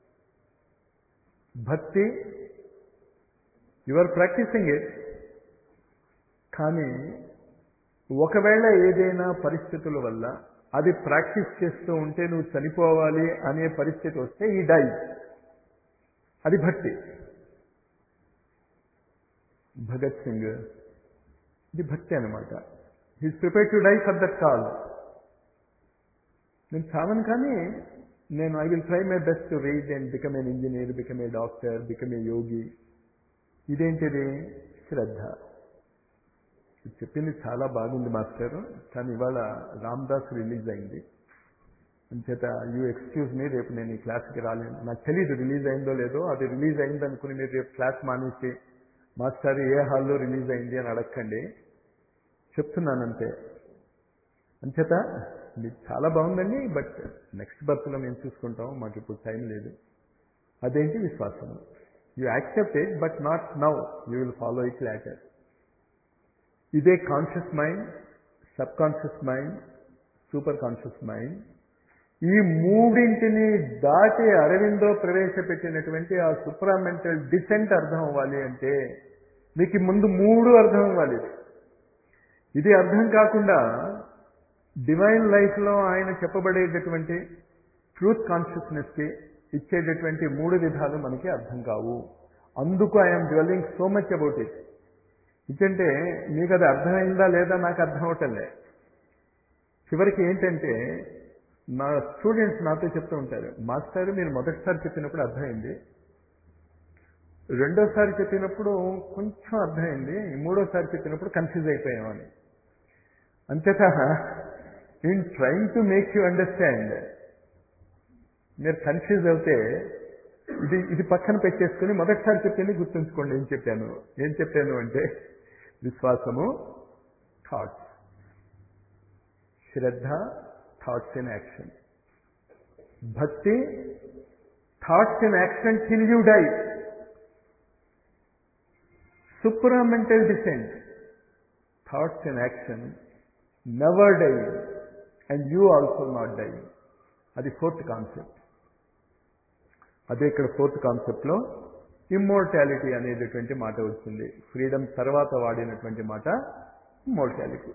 భక్తి యు ఆర్ ప్రాక్టీసింగ్ ఇట్ కానీ ఒకవేళ ఏదైనా పరిస్థితుల వల్ల అది ప్రాక్టీస్ చేస్తూ ఉంటే నువ్వు చనిపోవాలి అనే పరిస్థితి వస్తే ఈ డై అది భక్తి భగత్ సింగ్ ఇది భక్తి అనమాట he's prepare to die for that call నేను చావను కానీ నేను I will try my best to read and become an engineer become a doctor become a yogi ఇదేంటిది శ్రద్ధ చెప్పింది చాలా బాగుంది మాస్టర్ కానీ ఇవాళ రామ్దాస్ రిలీజ్ అయింది అంచేత యూ ఎక్స్క్యూజ్ మీ రేపు నేను ఈ క్లాస్కి రాలేను నాకు తెలియదు రిలీజ్ అయిందో లేదో అది రిలీజ్ అయింది అనుకుని మీరు రేపు క్లాస్ మానేసి మాస్టర్ ఏ హాల్లో రిలీజ్ అయింది అని అడగండి చెప్తున్నానంతే అంచేత మీకు చాలా బాగుందండి బట్ నెక్స్ట్ బర్త్లో మేము చూసుకుంటాం మాకు ఇప్పుడు టైం లేదు అదేంటి విశ్వాసం you accept it but not now you will follow it later ఇదే conscious mind subconscious mind superconscious mind ఈ మూడింటిని దాటి అరవిందో ప్రవేశపెట్టినటువంటి ఆ సుప్రామెంటల్ డిసెంట్ అర్థం అవ్వాలి అంటే మీకు ముందు మూడు అర్థం అవ్వాలి ఇది అర్థం కాకుండా డివైన్ లైఫ్లో ఆయన చెప్పబడేటటువంటి ట్రూత్ కాన్షియస్నెస్కి ఇచ్చేటటువంటి మూడు విధాలు మనకి అర్థం కావు అందుకు I'm dwelling so much about it ఎందుకంటే మీకు అది అర్థమైందా లేదా నాకు అర్థం అవటంలే చివరికి ఏంటంటే నా స్టూడెంట్స్ నాతో చెప్తూ ఉంటారు మాస్టర్ మీరు మొదటిసారి చెప్పినప్పుడు అర్థమైంది రెండోసారి చెప్పినప్పుడు కొంచెం అర్థమైంది మూడోసారి చెప్పినప్పుడు కన్ఫ్యూజ్ అయిపోయామని అంతేత in trying to make you understand మీరు కన్ఫ్యూజ్ అవుతే ఇది ఇది పక్కన పెట్టేసుకుని మొదటిసారి చెప్పింది గుర్తుంచుకోండి ఏం చెప్పాను ఏం చెప్పాను అంటే విశ్వాసము థాట్స్ శ్రద్ధ థాట్స్ ఇన్ యాక్షన్ భక్తి thoughts in action till you die supramental descent, thoughts in action, never die, and you also not die. అది ఫోర్త్ కాన్సెప్ట్ అదే ఇక్కడ ఫోర్త్ కాన్సెప్ట్లో ఇమ్మోర్టాలిటీ అనేటటువంటి మాట వచ్చింది ఫ్రీడమ్ తర్వాత వాడినటువంటి మాట immortality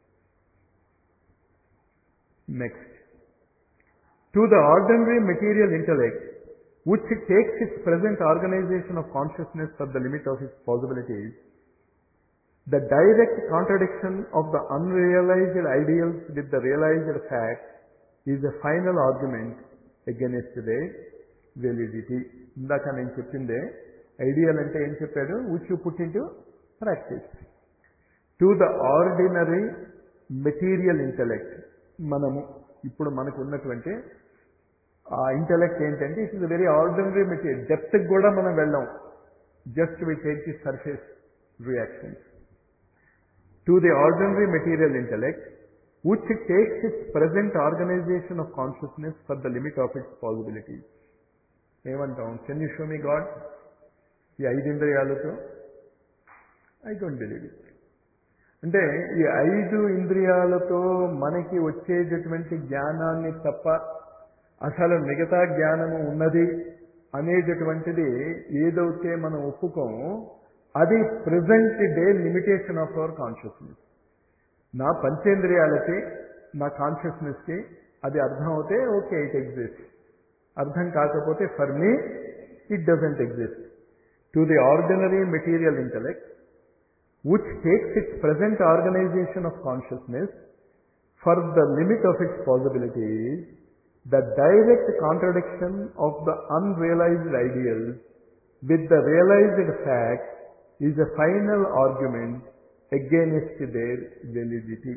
next to the ordinary material intellect which takes its present organization of consciousness for the limit of its possibilities, the direct contradiction of the unrealized ideals with the realized fact is a final argument against their validity. ఇందాక నేను చెప్పిందే ideal అంటే ఏం చెప్పాడు which you put in to practice to the ordinary material intellect మనము ఇప్పుడు మనకు ఉన్నటువంటి ఆ ఇంటలెక్ట్ ఏంటంటే it is very ordinary material డెప్త్కి కూడా మనం వెళ్ళాం just we take the surface reactions to the ordinary material intellect which takes its present organisation of consciousness for the limit of its possibilities ఏమంటాం can you show me God ఈ ఐదు ఇంద్రియాలతో I don't believe it అంటే ఈ ఐదు ఇంద్రియాలతో మనకి వచ్చేటటువంటి జ్ఞానాన్ని తప్ప అసలు మిగతా జ్ఞానము ఉన్నది అనేటటువంటిది ఏదైతే మనం ఒప్పుకోమో అది present day limitation of our consciousness నా పంచేంద్రియాలకి నా కాన్షియస్నెస్కి అది అర్థం అవుతే ఓకే ఇట్ ఎగ్జిస్ట్ అర్థం కాకపోతే for me it doesn't exist to the ordinary material intellect which takes its present organization of consciousness for the limit of its possibilities the direct contradiction of the unrealized ideals with the realized fact is a final argument against their validity.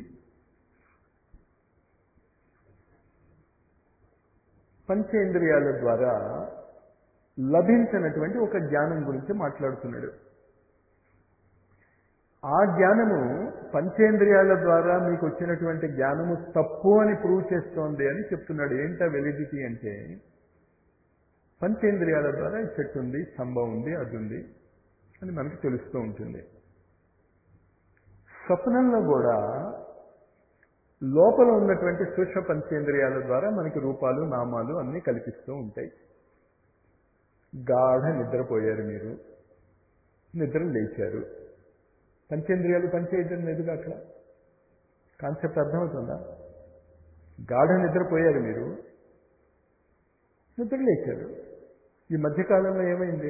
పంచేంద్రియాల ద్వారా లభించినటువంటి ఒక జ్ఞానం గురించి మాట్లాడుతున్నాడు ఆ జ్ఞానము పంచేంద్రియాల ద్వారా మీకు వచ్చినటువంటి జ్ఞానము తప్పు అని ప్రూవ్ చేస్తోంది అని చెప్తున్నాడు ఏంటా వెలిడిటీ అంటే పంచేంద్రియాల ద్వారా ఈ చెట్టు ఉంది స్తంభం ఉంది అది ఉంది అని మనకు తెలుస్తూ ఉంటుంది స్వప్నంలో కూడా లోపల ఉన్నటువంటి సూక్ష్మ పంచేంద్రియాల ద్వారా మనకి రూపాలు నామాలు అన్నీ కల్పిస్తూ ఉంటాయి గాఢ నిద్రపోయారు మీరు నిద్ర లేచారు పంచేంద్రియాలు పనిచేయడం లేదుగా అక్కడ కాన్సెప్ట్ అర్థమవుతుందా గాఢ నిద్రపోయారు మీరు నిద్ర లేచారు ఈ మధ్యకాలంలో ఏమైంది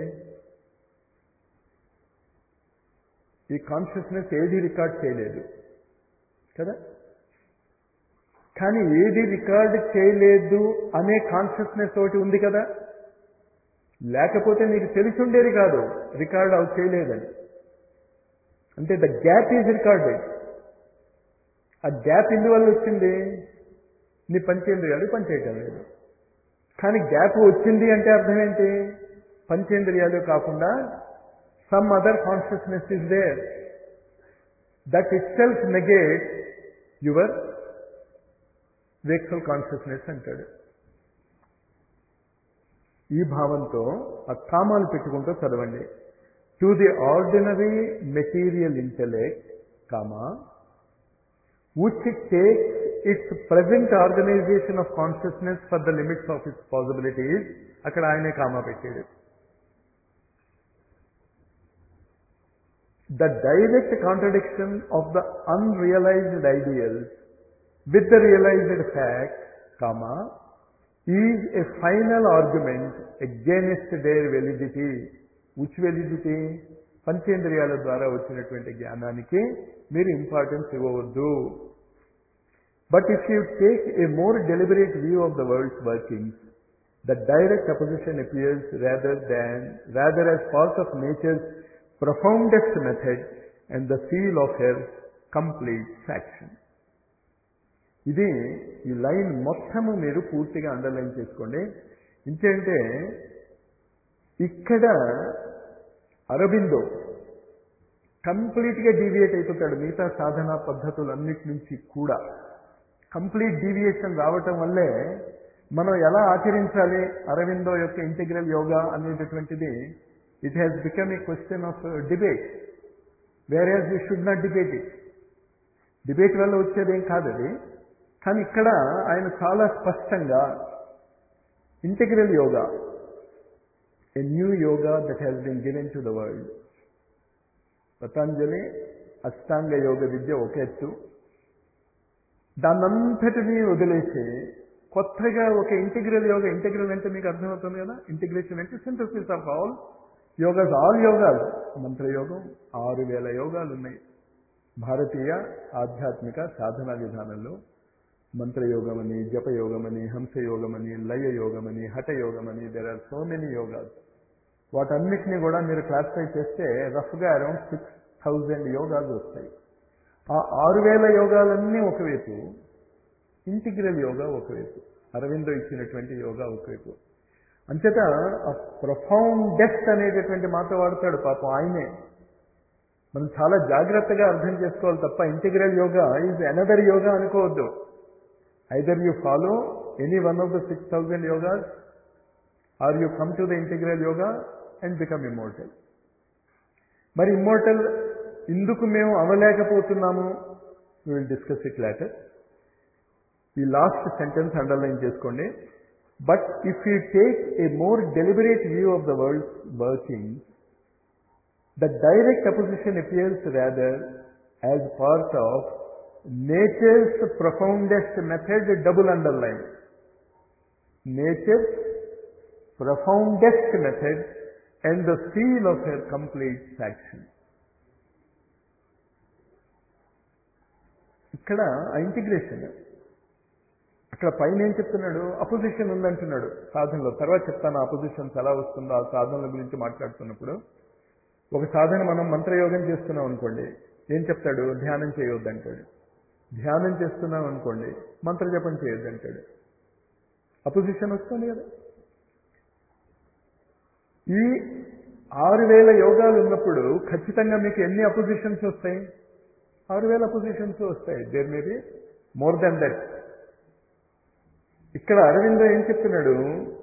ఈ కాన్షియస్నెస్ ఏది రికార్డ్ చేయలేదు కదా కానీ ఏది రికార్డ్ చేయలేదు అనే కాన్షియస్నెస్ ఒకటి ఉంది కదా లేకపోతే మీకు తెలిసి ఉండేది కాదు రికార్డ్ అవి చేయలేదని అంటే ద గ్యాప్ ఈజ్ రికార్డెడ్ ఆ గ్యాప్ ఎందువల్ల వచ్చింది నీ పంచేంద్రియాలు పనిచేయటం లేదు కానీ గ్యాప్ వచ్చింది అంటే అర్థం ఏంటి పంచేంద్రియాలు కాకుండా some other consciousness is there that itself negate your wakeful consciousness అంటాడు ఈ భావంతో ఆ కామాలు పెట్టుకుంటూ చదవండి to the ordinary material intellect comma which it takes its present organization of consciousness for the limits of its possibilities అక్కడ ఆయనే comma పెట్టాడు the direct contradiction of the unrealized ideals with the realized fact comma is a final argument against their validity which validity పంచేంద్రియాల ద్వారా వచ్చినటువంటి జ్ఞానానికి మీరు importance ఇవ్వవద్దు but if you take a more deliberate view of the world's workings the direct opposition appears rather than rather as part of nature's profoundest method and the seal of her complete faction ఇది ఈ line మొత్తము మీరు పూర్తిగా underline చేసుకోండి ఇంకేంటే ఇక్కడ అరబిందో కంప్లీట్గా deviate అయిపోతాడు మిగతా సాధనా పద్ధతులన్నిటి నుంచి కూడా కంప్లీట్ డీవియేషన్ రావటం వల్లే మనం ఎలా ఆచరించాలి అరవిందో యొక్క ఇంటిగ్రల్ యోగా అనేటటువంటిది it has become a question of debate whereas you should not debate it debate వల్ల వచ్చేదేం కాదు అది కానీ ఇక్కడ ఆయన చాలా స్పష్టంగా integral yoga a new yoga that has been given to the world Patanjali అష్టాంగ యోగ విద్య ఒక ఎత్తు దాన్నంతటినీ వదిలేసి కొత్తగా ఒక ఇంటిగ్రల్ యోగా ఇంటిగ్రల్ అంటే మీకు అర్థమవుతుంది కదా ఇంటిగ్రేషన్ అంటే synthesis of all yogas all యోగాలు మంత్రయోగం ఆరు వేల యోగాలు ఉన్నాయి భారతీయ ఆధ్యాత్మిక సాధనా విధానంలో మంత్రయోగమని జపయోగమని హంసయోగమని లయ యోగమని హఠ యోగమని there are so many yogas వాటన్నిటిని కూడా మీరు క్లాసిఫై చేస్తే రఫ్గా అరౌండ్ సిక్స్ థౌజండ్ యోగాలు వస్తాయి ఆ ఆరు వేల యోగాలన్నీ ఒకవైపు ఇంటిగ్రల్ యోగా ఒకవైపు అరవిందో ఇచ్చినటువంటి యోగా ఒకవైపు అంచేత ఆ ప్రొఫౌండెస్ట్ అనేటటువంటి మాట వాడతాడు పాపం ఆయనే మనం చాలా జాగ్రత్తగా అర్థం చేసుకోవాలి తప్ప integral yoga is another yoga అనుకోవద్దు either you follow any one of the six thousand yogas or you come to the integral yoga and become immortal మరి ఇమ్మోర్టల్ ఇందుకు మేము అవ్వలేకపోతున్నాము విల్ డిస్కస్ ఇట్ లేటర్ ఈ లాస్ట్ సెంటెన్స్ అండర్లైన్ చేసుకోండి but if you take a more deliberate view of the world working the direct opposition appears rather as part of nature's profoundest method double underline nature's profoundest method and the seal of her complete sanction ఇక్కడ ఆ integration అక్కడ పైన ఏం చెప్తున్నాడు opposition ఉందంటున్నాడు సాధనలో తర్వాత చెప్తాను oppositions ఎలా వస్తుందో ఆ సాధనల గురించి మాట్లాడుతున్నప్పుడు ఒక సాధన మనం మంత్రయోగం చేస్తున్నాం అనుకోండి ఏం చెప్తాడు ధ్యానం చేయొద్దంటాడు ధ్యానం చేస్తున్నాం అనుకోండి మంత్రజపం చేయొద్దంటాడు అపోజిషన్ వస్తుంది కదా ఈ ఆరు వేల యోగాలు ఉన్నప్పుడు ఖచ్చితంగా మీకు ఎన్ని అపోజిషన్స్ వస్తాయి ఆరు వేల అపోజిషన్స్ వస్తాయి there may be more than that ఇక్కడ అరవింద ఏం చెప్తున్నాడు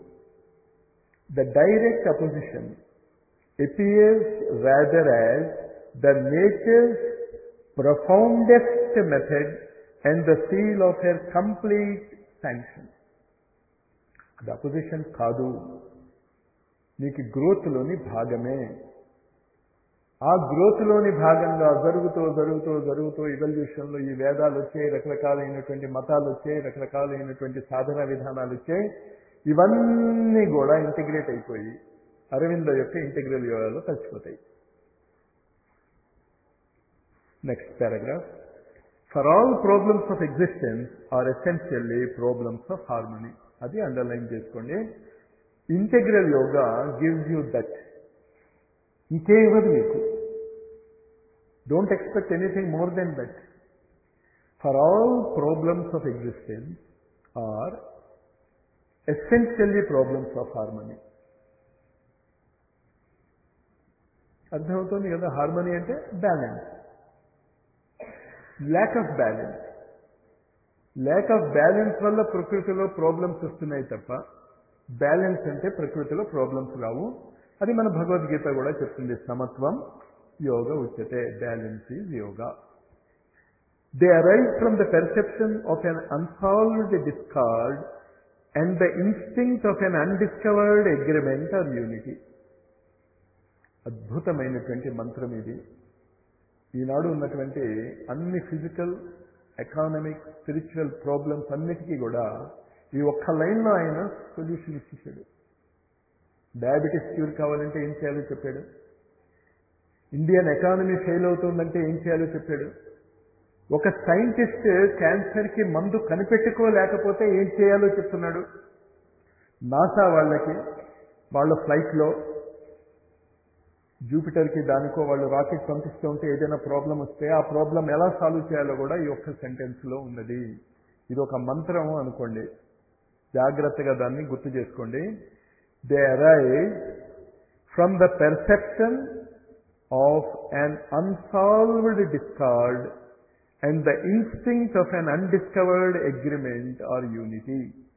the direct opposition appears rather as the nature's profoundest method and the seal of her complete sanction. అది అపోజిషన్ కాదు నీకు గ్రోత్లోని భాగమే ఆ గ్రోత్లోని భాగంగా జరుగుతూ జరుగుతూ జరుగుతూ ఇవల్యూషన్లో ఈ వేదాలు వచ్చాయి రకరకాలైనటువంటి మతాలు వచ్చాయి రకరకాలైనటువంటి సాధన విధానాలు వచ్చాయి ఇవన్నీ కూడా ఇంటిగ్రేట్ అయిపోయి అరవింద యొక్క ఇంటిగ్రల్ యోగాలో కలిసిపోతాయి next paragraph for all problems of existence are essentially problems of harmony అది అండర్లైన్ చేసుకోండి integral yoga gives you that ఇంకే ఇవ్వదు మీకు don't expect anything more than that for all problems of existence are essentially problems of harmony అర్థమవుతుంది కదా harmony అంటే balance lack of balance lack of balance వల్ల ప్రకృతిలో ప్రాబ్లమ్స్ వస్తున్నాయి తప్ప బ్యాలెన్స్ అంటే ప్రకృతిలో ప్రాబ్లమ్స్ రావు అది మన భగవద్గీత కూడా చెప్తుంది సమత్వం యోగ ఉచ్యతే balance is yoga they arise from the perception of an unsolved discord and the instinct of an undiscovered agreement or unity అద్భుతమైనటువంటి మంత్రం ఇది ఈనాడు ఉన్నటువంటి అన్ని ఫిజికల్ ఎకానమిక్ స్పిరిచువల్ ప్రాబ్లమ్స్ అన్నిటికీ కూడా ఈ ఒక్క లైన్లో ఆయన సొల్యూషన్ ఇచ్చేసాడు డయాబెటీస్ క్యూర్ కావాలంటే ఏం చేయాలో చెప్పాడు ఇండియన్ ఎకానమీ ఫెయిల్ అవుతుందంటే ఏం చేయాలో చెప్పాడు ఒక సైంటిస్ట్ క్యాన్సర్కి మందు కనిపెట్టుకోలేకపోతే ఏం చేయాలో చెప్తున్నాడు నాసా వాళ్ళకి వాళ్ళ ఫ్లైట్లో జూపిటర్కి దానికో వాళ్ళు రాకెట్ పంపిస్తూ ఉంటే ఏదైనా ప్రాబ్లం వస్తే ఆ ప్రాబ్లం ఎలా సాల్వ్ చేయాలో కూడా ఈ ఒక్క సెంటెన్స్లో ఉన్నది ఇది ఒక మంత్రం అనుకోండి జాగ్రత్తగా దాన్ని గుర్తు చేసుకోండి they arise from the perception of an unsolved discord and the instinct of an undiscovered agreement or unity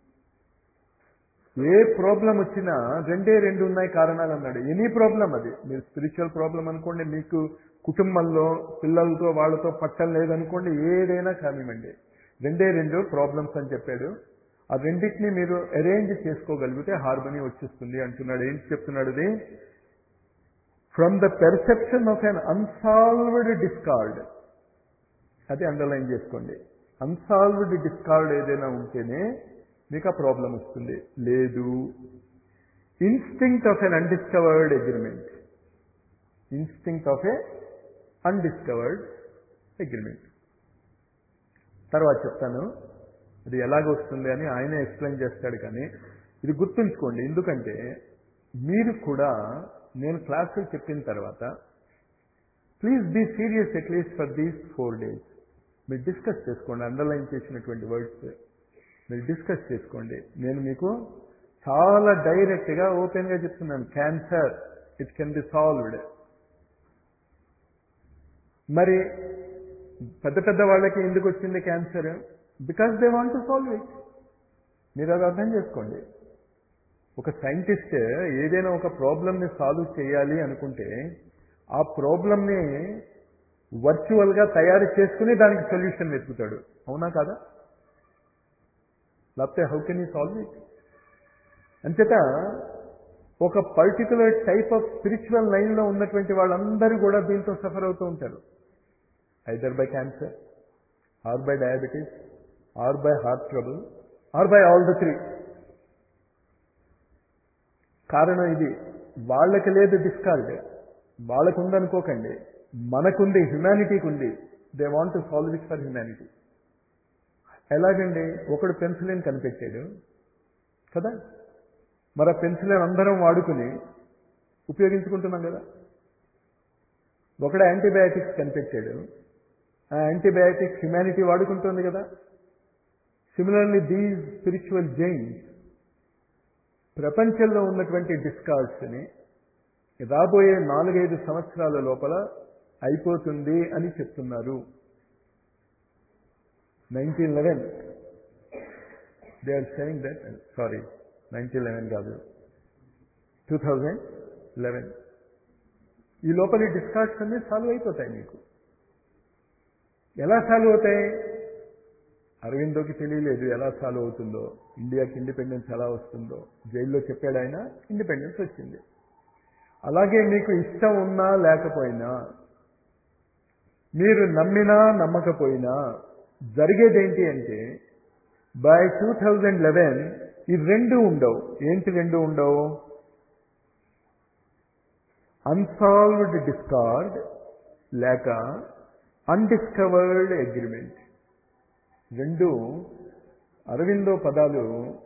ఏ ప్రాబ్లం వచ్చినా రెండే రెండు ఉన్నాయి కారణాలు అన్నాడు ఎనీ ప్రాబ్లం అది మీరు స్పిరిచువల్ ప్రాబ్లం అనుకోండి మీకు కుటుంబంలో పిల్లలతో వాళ్ళతో పట్టం లేదనుకోండి ఏదైనా కానివ్వండి రెండే రెండు ప్రాబ్లమ్స్ అని చెప్పాడు ఆ రెండింటిని మీరు అరేంజ్ చేసుకోగలిగితే హార్మనీ వచ్చేస్తుంది అంటున్నాడు ఏంటి చెప్తున్నాడు అది from the perception of an unsolved discord అది అండర్లైన్ చేసుకోండి అన్సాల్వ్డ్ డిస్కార్డ్ ఏదైనా ఉంటేనే మీకు ఆ ప్రాబ్లం వస్తుంది లేదు instinct of an undiscovered agreement instinct of a undiscovered agreement తర్వాత చెప్తాను అది ఎలాగ వస్తుంది అని ఆయనే ఎక్స్ప్లెయిన్ చేస్తాడు కానీ ఇది గుర్తుంచుకోండి ఎందుకంటే మీరు కూడా నేను క్లాసులు చెప్పిన తర్వాత please be serious at least for these four days మీరు డిస్కస్ చేసుకోండి అండర్లైన్ చేసినటువంటి వర్డ్స్ మీరు డిస్కస్ చేసుకోండి నేను మీకు చాలా డైరెక్ట్గా ఓపెన్గా చెప్తున్నాను cancer it can be solved మరి పెద్ద పెద్ద వాళ్ళకి ఎందుకు వచ్చింది cancer because they want to solve it మీరు అది అర్థం చేసుకోండి ఒక సైంటిస్ట్ ఏదైనా ఒక ప్రాబ్లమ్ని సాల్వ్ చేయాలి అనుకుంటే ఆ ప్రాబ్లమ్ని వర్చువల్గా తయారు చేసుకుని దానికి సొల్యూషన్ వెతుకుతాడు అవునా కాదా లేకపోతే how can you solve it అంచేత ఒక పర్టికులర్ టైప్ ఆఫ్ స్పిరిచువల్ లైన్లో ఉన్నటువంటి వాళ్ళందరూ కూడా దీంతో సఫర్ అవుతూ ఉంటారు either by cancer or by diabetes or by heart trouble or by all the three కారణం ఇది వాళ్ళకి లేదు డిస్కార్డ్ వాళ్ళకు ఉందనుకోకండి మనకుంది హ్యుమానిటీకి ఉంది they want to solve it for humanity ఎలాగండి ఒకడు పెన్సిలిన్ కనిపెట్టాడు కదా మరి ఆ పెన్సిలిన్ అందరం వాడుకుని ఉపయోగించుకుంటున్నాం కదా ఒకడు యాంటీబయాటిక్స్ కనిపెట్టాడు ఆ యాంటీబయాటిక్స్ హ్యుమానిటీ వాడుకుంటుంది కదా సిమిలర్లీ దీస్ స్పిరిచువల్ జైన్స్ ప్రపంచంలో ఉన్నటువంటి డిస్కార్డ్స్ని రాబోయే నాలుగైదు సంవత్సరాల లోపల అయిపోతుంది అని చెప్తున్నారు nineteen eleven they are saying that sorry nineteen eleven కాదు టూ థౌజండ్ లెవెన్ ఈ లోపల డిస్కార్డ్స్ అన్నీ సాల్వ్ అయిపోతాయి మీకు ఎలా సాల్వ్ అవుతాయి అరవిందోకి తెలియలేదు ఎలా సాల్వ్ అవుతుందో ఇండియాకి ఇండిపెండెన్స్ ఎలా వస్తుందో జైల్లో చెప్పాడు ఆయన ఇండిపెండెన్స్ వచ్చింది అలాగే మీకు ఇష్టం ఉన్నా లేకపోయినా మీరు నమ్మినా నమ్మకపోయినా జరిగేదేంటి అంటే బై టూ థౌజండ్ లెవెన్ ఈ రెండు ఉండవు ఏంటి రెండు ఉండవు అన్సాల్వ్డ్ డిస్కార్డ్ లేక అన్డిస్కవర్డ్ అగ్రిమెంట్ రెండు అరవిందో పదాలు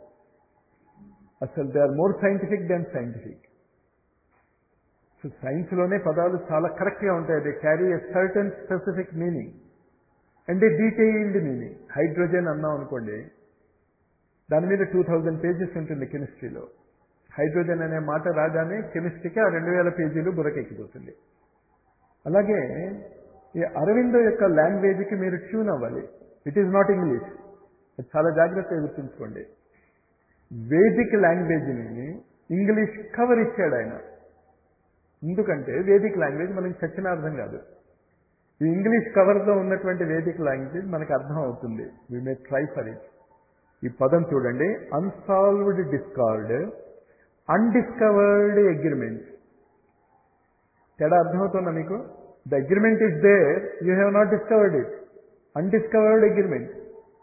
అసలు they are more scientific than scientific so సైన్స్లోనే పదాలు చాలా కరెక్ట్గా ఉంటాయి they carry a certain specific meaning and a detailed meaning hydrogen అన్నాం అనుకోండి దాని మీద టూ థౌజండ్ పేజెస్ ఉంటుంది కెమిస్ట్రీలో హైడ్రోజన్ అనే మాట రాగానే కెమిస్ట్రీకి ఆ రెండు వేల పేజీలు బురకెక్కిపోతుంది అలాగే ఈ అరవిందో యొక్క లాంగ్వేజ్కి మీరు ట్యూన్ అవ్వాలి ఇట్ ఈజ్ నాట్ ఇంగ్లీష్ చాలా జాగ్రత్తగా గుర్తుంచుకోండి వేదిక్ లాంగ్వేజ్ని ఇంగ్లీష్ కవర్ ఇచ్చాడు ఆయన ఎందుకంటే వేదిక్ లాంగ్వేజ్ మనకి చచ్చిన అర్థం కాదు ఈ ఇంగ్లీష్ కవర్తో ఉన్నటువంటి వేదిక్ లాంగ్వేజ్ మనకు అర్థం అవుతుంది we may try for it ఈ పదం చూడండి అన్సాల్వ్డ్ డిస్కార్డ్ అన్డిస్కవర్డ్ అగ్రిమెంట్ తేడా అర్థమవుతుందా మీకు the agreement is there you have not discovered it undiscovered agreement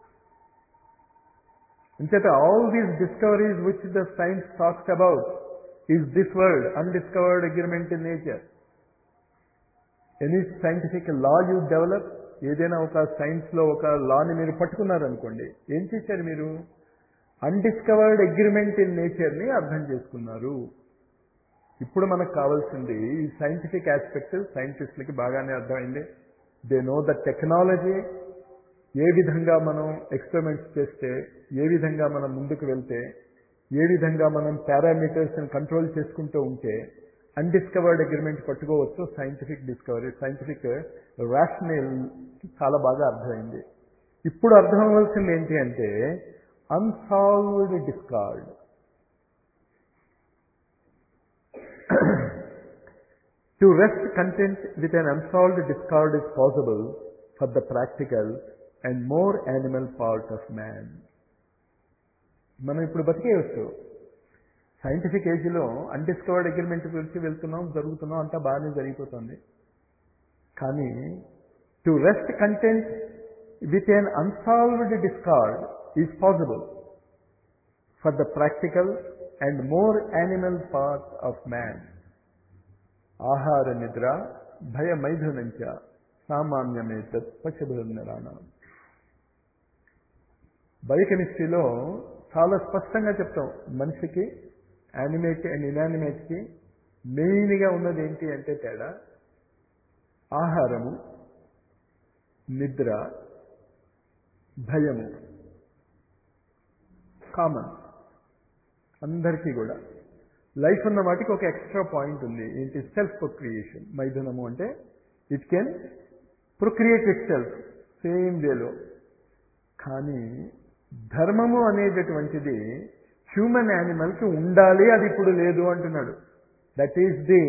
అంచేత all these discoveries which the science talks about is this word undiscovered agreement in nature any scientific law you develop ఏదైనా ఒక సైన్స్లో ఒక లాని మీరు పట్టుకున్నారనుకోండి ఏం చేశారు మీరు undiscovered agreement in నేచర్ని అర్థం చేసుకున్నారు ఇప్పుడు మనకు కావాల్సింది ఈ సైంటిఫిక్ ఆస్పెక్ట్ సైంటిస్టులకి బాగానే అర్థమైంది దే నో ద టెక్నాలజీ ఏ విధంగా మనం ఎక్స్పెరిమెంట్స్ చేస్తే ఏ విధంగా మనం ముందుకు వెళ్తే ఏ విధంగా మనం పారామీటర్స్ని కంట్రోల్ చేసుకుంటూ ఉంటే అన్డిస్కవర్డ్ అగ్రిమెంట్ పట్టుకోవచ్చు సైంటిఫిక్ డిస్కవరీ సైంటిఫిక్ రేషనల్ చాలా బాగా అర్థమైంది ఇప్పుడు అర్థం అవ్వాల్సింది ఏంటి అంటే unsolved discord to rest content with an unsolved discord is possible for the practical and more animal part of man మనం ఇప్పుడు బతికేయచ్చు సైంటిఫిక్ ఏజ్లో అన్డిస్కవర్డ్ అగ్రిమెంట్ గురించి వెళ్తున్నాం జరుగుతున్నాం అంతా బాగానే జరిగిపోతుంది కానీ to rest content with an unsolved discord is possible for the practical and more animal part of man ఆహార నిద్ర భయ మైథునంచ సామాన్యమేతత్ పశుభిర్నరాణ బయోకెమిస్ట్రీలో చాలా స్పష్టంగా చెప్తాం మనిషికి యానిమేట్ అండ్ ఇనానిమేట్కి మెయిన్గా ఉన్నది ఏంటి అంటే తేడా ఆహారము నిద్ర భయము కామన్ అందరికీ కూడా లైఫ్ ఉన్న వాటికి ఒక ఎక్స్ట్రా పాయింట్ ఉంది ఏంటి సెల్ఫ్ ప్రొక్రియేషన్ మైథునము అంటే it can procreate itself same వేలో కానీ ధర్మము అనేటటువంటిది హ్యూమన్ యానిమల్కి ఉండాలి అది ఇప్పుడు లేదు అంటున్నాడు that is the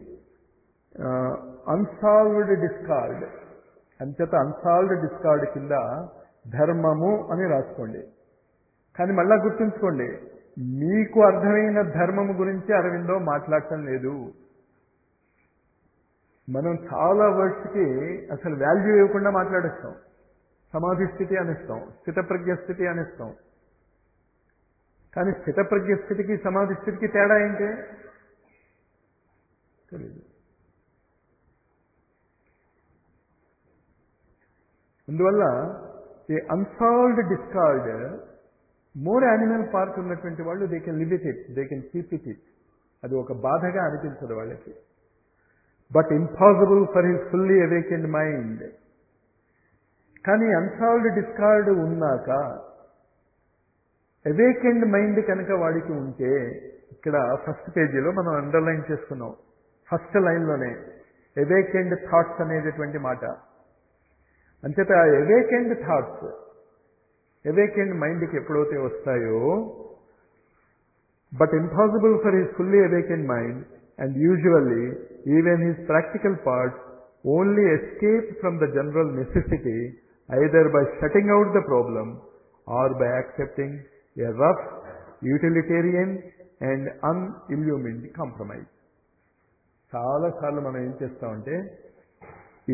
unsolved discord అంచేత అన్సాల్వ్డ్ డిస్కార్డ్ కింద ధర్మము అని రాసుకోండి కానీ మళ్ళా గుర్తుంచుకోండి మీకు అర్థమైన ధర్మము గురించి అరవిందో మాట్లాడటం లేదు మనం చాలా వర్డ్స్కి అసలు వాల్యూ ఇవ్వకుండా మాట్లాడేస్తాం సమాధి స్థితి అనిస్తాం స్థితప్రజ్ఞ స్థితి అనిస్తాం కానీ స్థితప్రజ్ఞ స్థితికి సమాధి స్థితికి తేడా ఏంటి తెలీదు అందువల్ల ఈ unsolved discord more animal part ఉన్నటువంటి వాళ్ళు they can live it it they can keep it it అది ఒక బాధగా అనిపించదు వాళ్ళకి but impossible for his fully awakened mind కానీ అన్సాల్వ్డ్ డిస్కార్డ్ ఉన్నాక అవేకెండ్ మైండ్ కనుక వాడికి ఉంటే ఇక్కడ ఫస్ట్ పేజీలో మనం అండర్లైన్ చేసుకున్నాం ఫస్ట్ లైన్లోనే అవేకెండ్ థాట్స్ అనేటటువంటి మాట అంచేత అవేకెండ్ థాట్స్ అవేకెండ్ మైండ్కి ఎప్పుడైతే వస్తాయో but impossible for his fully awakened mind and usually even his practical parts only escape from the general necessity either by shutting out the problem or by accepting a rough, utilitarian and unillumined compromise. చాలాసార్లు మనం ఏం చేస్తామంటే ఈ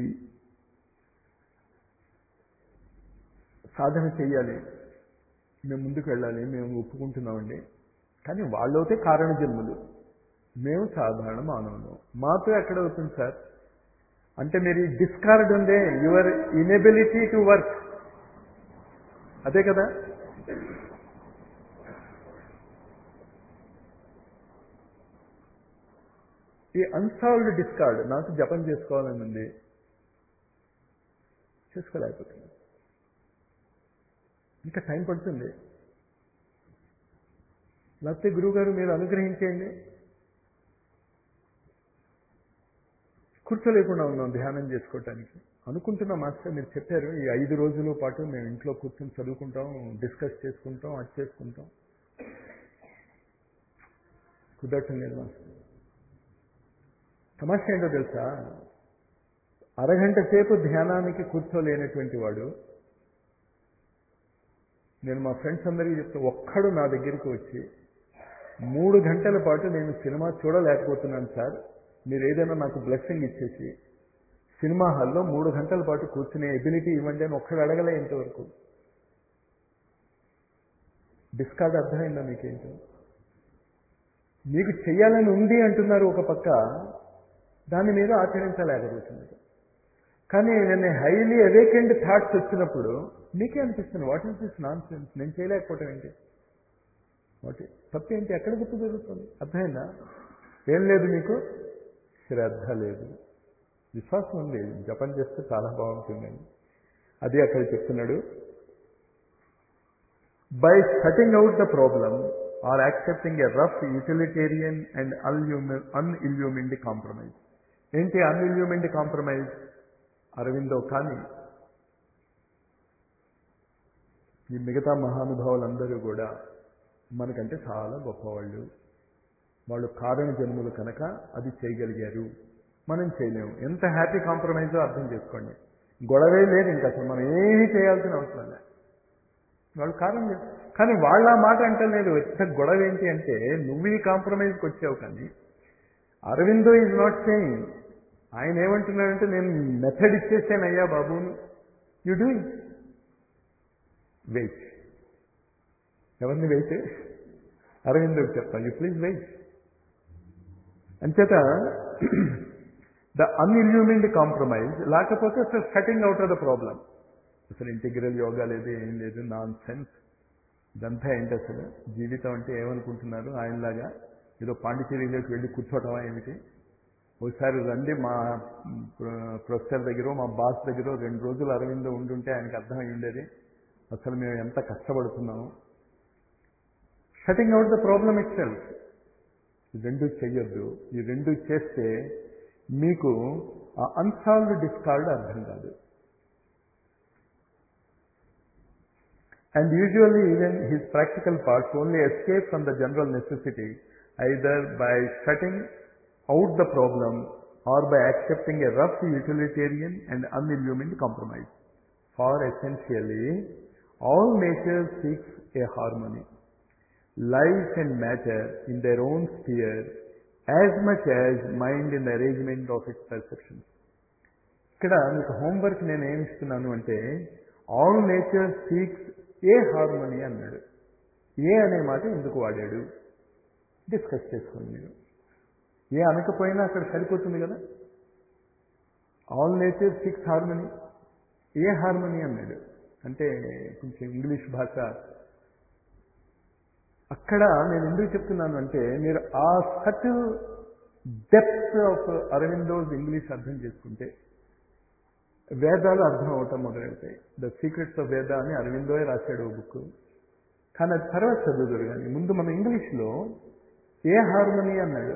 సాధన చెయ్యాలి మేము ముందుకు వెళ్ళాలి మేము ఒప్పుకుంటున్నామండి కానీ వాళ్ళైతే కారణ జన్ములు మేము సాధారణ మానవులు మాతో ఎక్కడ అవుతుంది సార్ అంటే మీరు డిస్కార్డ్ ఉందే యువర్ ఇనెబిలిటీ టు వర్క్ అదే కదా ఈ అన్సాల్వ్డ్ డిస్కార్డ్ నాకు జపం చేసుకోవాలని ఉంది చేసుకోలేకపోతుంది ఇంకా టైం పడుతుంది లేకపోతే గురువుగారు మీరు అనుగ్రహించేయండి కూర్చోలేకుండా ఉన్నాం ధ్యానం చేసుకోవటానికి అనుకుంటున్నా మాస్టర్ మీరు చెప్పారు ఈ ఐదు రోజుల పాటు మేము ఇంట్లో కూర్చొని చదువుకుంటాం డిస్కస్ చేసుకుంటాం అది చేసుకుంటాం కుదరటం లేదు మాస్టర్ సమస్య ఏంటో తెలుసా అరగంట సేపు ధ్యానానికి కూర్చోలేనటువంటి వాడు నేను మా ఫ్రెండ్స్ అందరికీ చెప్తే ఒక్కడు నా దగ్గరికి వచ్చి మూడు గంటల పాటు నేను సినిమా చూడలేకపోతున్నాను సార్ మీరు ఏదైనా నాకు బ్లెస్సింగ్ ఇచ్చేసి సినిమా హాల్లో మూడు గంటల పాటు కూర్చునే ఎబిలిటీ ఇవ్వండి అని ఒక్కడు అడగలే ఇంతవరకు డిస్కార్డ్ అర్థమైందా మీకేంటో మీకు చెయ్యాలని ఉంది అంటున్నారు ఒక పక్క దాని మీద ఆచరించలేకపోతున్నారు కానీ నేను హైలీ అవేకెండ్ థాట్స్ వచ్చినప్పుడు మీకే అనిపిస్తుంది what is this nonsense నేను చేయలేకపోవటం ఏంటి వాటి తప్పు ఏంటి ఎక్కడ గుర్తు జరుగుతుంది అర్థమైందా ఏం లేదు మీకు శ్రద్ధ లేదు విశ్వాసం ఉంది జపం చేస్తే చాలా బాగుంటుందని అది అక్కడ చెప్తున్నాడు by cutting out the problem or accepting a rough utilitarian and unilluminated compromise ఏంటి అన్ఇల్యూమిండ్ కాంప్రమైజ్ అరవిందో కానీ ఈ మిగతా మహానుభావులందరూ కూడా మనకంటే చాలా గొప్పవాళ్ళు వాళ్ళు కారణ జన్ములు కనుక అది చేయగలిగారు మనం చేయలేము ఎంత హ్యాపీ కాంప్రమైజో అర్థం చేసుకోండి గొడవే లేదు ఇంకా అసలు మనం ఏమీ చేయాల్సిన అవసరం లేదు వాళ్ళు కారణం లేదు కానీ వాళ్ళ ఆ మాట అంటలేదు ఎంత గొడవ ఏంటి అంటే నువ్వు ఈ కాంప్రమైజ్కి వచ్చావు కానీ అరవిందో ఈజ్ నాట్ సేయింగ్ ఆయన ఏమంటున్నాడంటే నేను మెథడ్ ఇచ్చేసానయ్యా బాబును యు డూ వెయిట్ ఎవరిని వెయిట్ అరవిందోకి చెప్తాను యూ ప్లీజ్ వెయిట్ అంచేత ద అన్ఇల్యూమిండ్ కాంప్రమైజ్ లేకపోతే అసలు cutting out of the problem అసలు ఇంటిగ్రల్ యోగా లేదు ఏం లేదు నాన్ సెన్స్ ఇదంతా ఏంటి అసలు జీవితం అంటే ఏమనుకుంటున్నారు ఆయనలాగా ఏదో పాండిచేరిలోకి వెళ్ళి కూర్చోవటమా ఏమిటి ఒకసారి రండి మా ప్రొఫెసర్ దగ్గర మా బాస్ దగ్గర రెండు రోజులు అరవిందో ఉండుంటే ఆయనకు అర్థమై ఉండేది అసలు మేము ఎంత కష్టపడుతున్నాము shutting out the problem itself ఈ రెండు చెయ్యొద్దు ఈ రెండు చేస్తే మీకు ఆ అన్సాల్వ్డ్ డిస్కార్డ్ అర్థం కాదు and usually even his practical parts only escape from the general necessity either by shutting out the problem or by accepting a rough utilitarian and unillumined compromise. For essentially, all nature seeks a harmony. Life and matter in their own sphere as much as mind in the arrangement of its perceptions. ఇక్కడ మీకు homework నేను ఏమి ఇస్తున్నాను అంటే all nature seeks a harmony అన్నాడు a అనే మాట ఎందుకు వాడాడు డిస్కస్ చేసుకోండి మీరు ఏ అనకపోయినా అక్కడ సరిపోతుంది కదా all nature seeks harmony a harmony అన్నాడు అంటే కొంచెం ఇంగ్లీష్ భాష అక్కడ నేను ఎందుకు చెప్తున్నాను అంటే మీరు ఆ subtle depth of Aurobindo's English అర్థం చేసుకుంటే వేదాలు అర్థం అవటం మొదలెడతాయి ద సీక్రెట్స్ ఆఫ్ వేద అని అరవిందోయే రాశాడు ఓ బుక్ కానీ అది తర్వాత చదువుదురు కానీ ముందు మన ఇంగ్లీష్లో ఏ హార్మోనీ అన్నాడు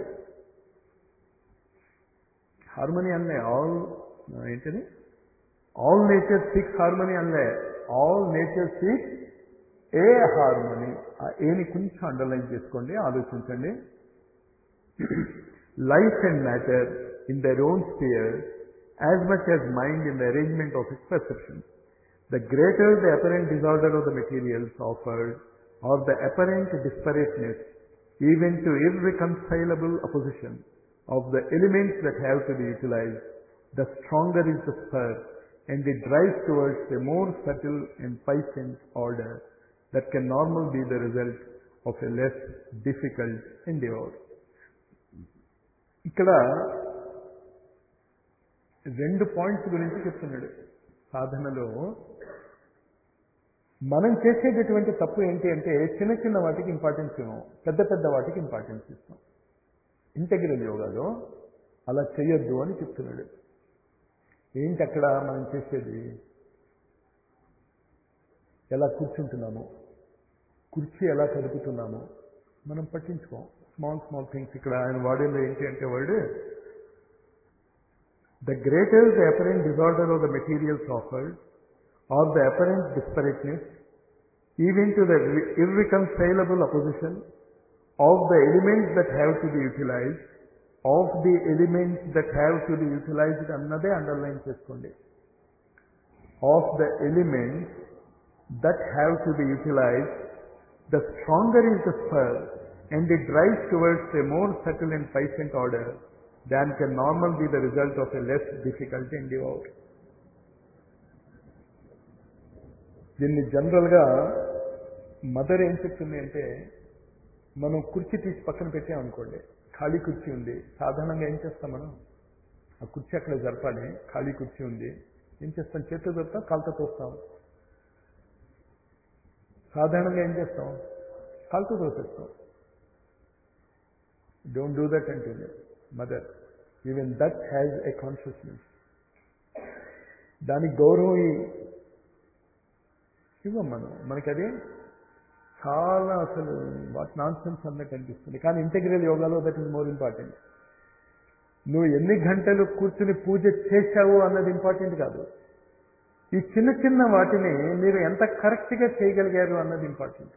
హార్మోనీ అన్లే ఆల్ ఏంటది ఆల్ నేచర్ సిక్స్ హార్మోనీ అన్లే all nature seeks a harmony ఆ ఏని కొంచెం అండర్లైన్ చేసుకోండి ఆలోచించండి life and matter in their own sphere as much as mind in the arrangement of its perceptions. The greater the apparent disorder of the materials offered, or the apparent disparateness, even to irreconcilable opposition of the elements that have to be utilized, the stronger is the spur, and it drives towards a more subtle and patient order that can normally be the result of a less difficult endeavor. ఇక్కడ రెండు points గురించి చెప్తున్నాడు సాధనలో మనం చేసేటటువంటి తప్పు ఏంటి అంటే చిన్న చిన్న వాటికి ఇంపార్టెన్స్ ఇవ్వం పెద్ద పెద్ద వాటికి ఇంపార్టెన్స్ ఇస్తాం ఇంటగ్రల్ యోగాలో అలా చేయొద్దు అని చెప్తున్నాడు ఏంటి అక్కడ మనం చేసేది ఎలా కూర్చుంటున్నాము కుర్చీ ఎలా కదుపుతున్నాము మనం పట్టించుకోం స్మాల్ స్మాల్ థింగ్స్ ఇక్కడ ఆయన వాడేది ఏంటి అంటే word the greater the apparent disorder of the materials offered or the apparent disparateness even to the irreconcilable opposition of the elements that have to be utilized, of the elements that have to be utilized అన్నదే underline చేసుకోండి of the elements that have to be utilised the stronger is the spur and it drives towards a more subtle and puissant order than can normal be the result of a less difficult and devout దీన్ని జనరల్గా mother ఏం చెప్తుంది అంటే మనం కుర్చీ తీసి పక్కన పెట్టామనుకోండి ఖాళీ కుర్చీ ఉంది సాధారణంగా ఏం చేస్తాం మనం ఆ కుర్చీ అక్కడ జరపాలి ఖాళీ కుర్చీ ఉంది ఏం చేస్తాం చేతులు జరుపుతాం కాలుతో తోస్తాం సాధారణంగా ఏం చేస్తాం కాలుతో తోసేస్తాం డోంట్ డూ దట్ అంటుంది Mother even that has a consciousness దానికి గౌరవం ఇవ్వం మనం మనకది చాలా అసలు వాట్ నాన్ సెన్స్ అన్నట్టు అనిపిస్తుంది కానీ ఇంటెగ్రల్ యోగాలో దట్ ఈస్ మోర్ ఇంపార్టెంట్ నువ్వు ఎన్ని గంటలు కూర్చుని పూజ చేశావు అన్నది ఇంపార్టెంట్ కాదు ఈ చిన్న చిన్న వాటిని మీరు ఎంత కరెక్ట్గా చేయగలిగారు అన్నది ఇంపార్టెంట్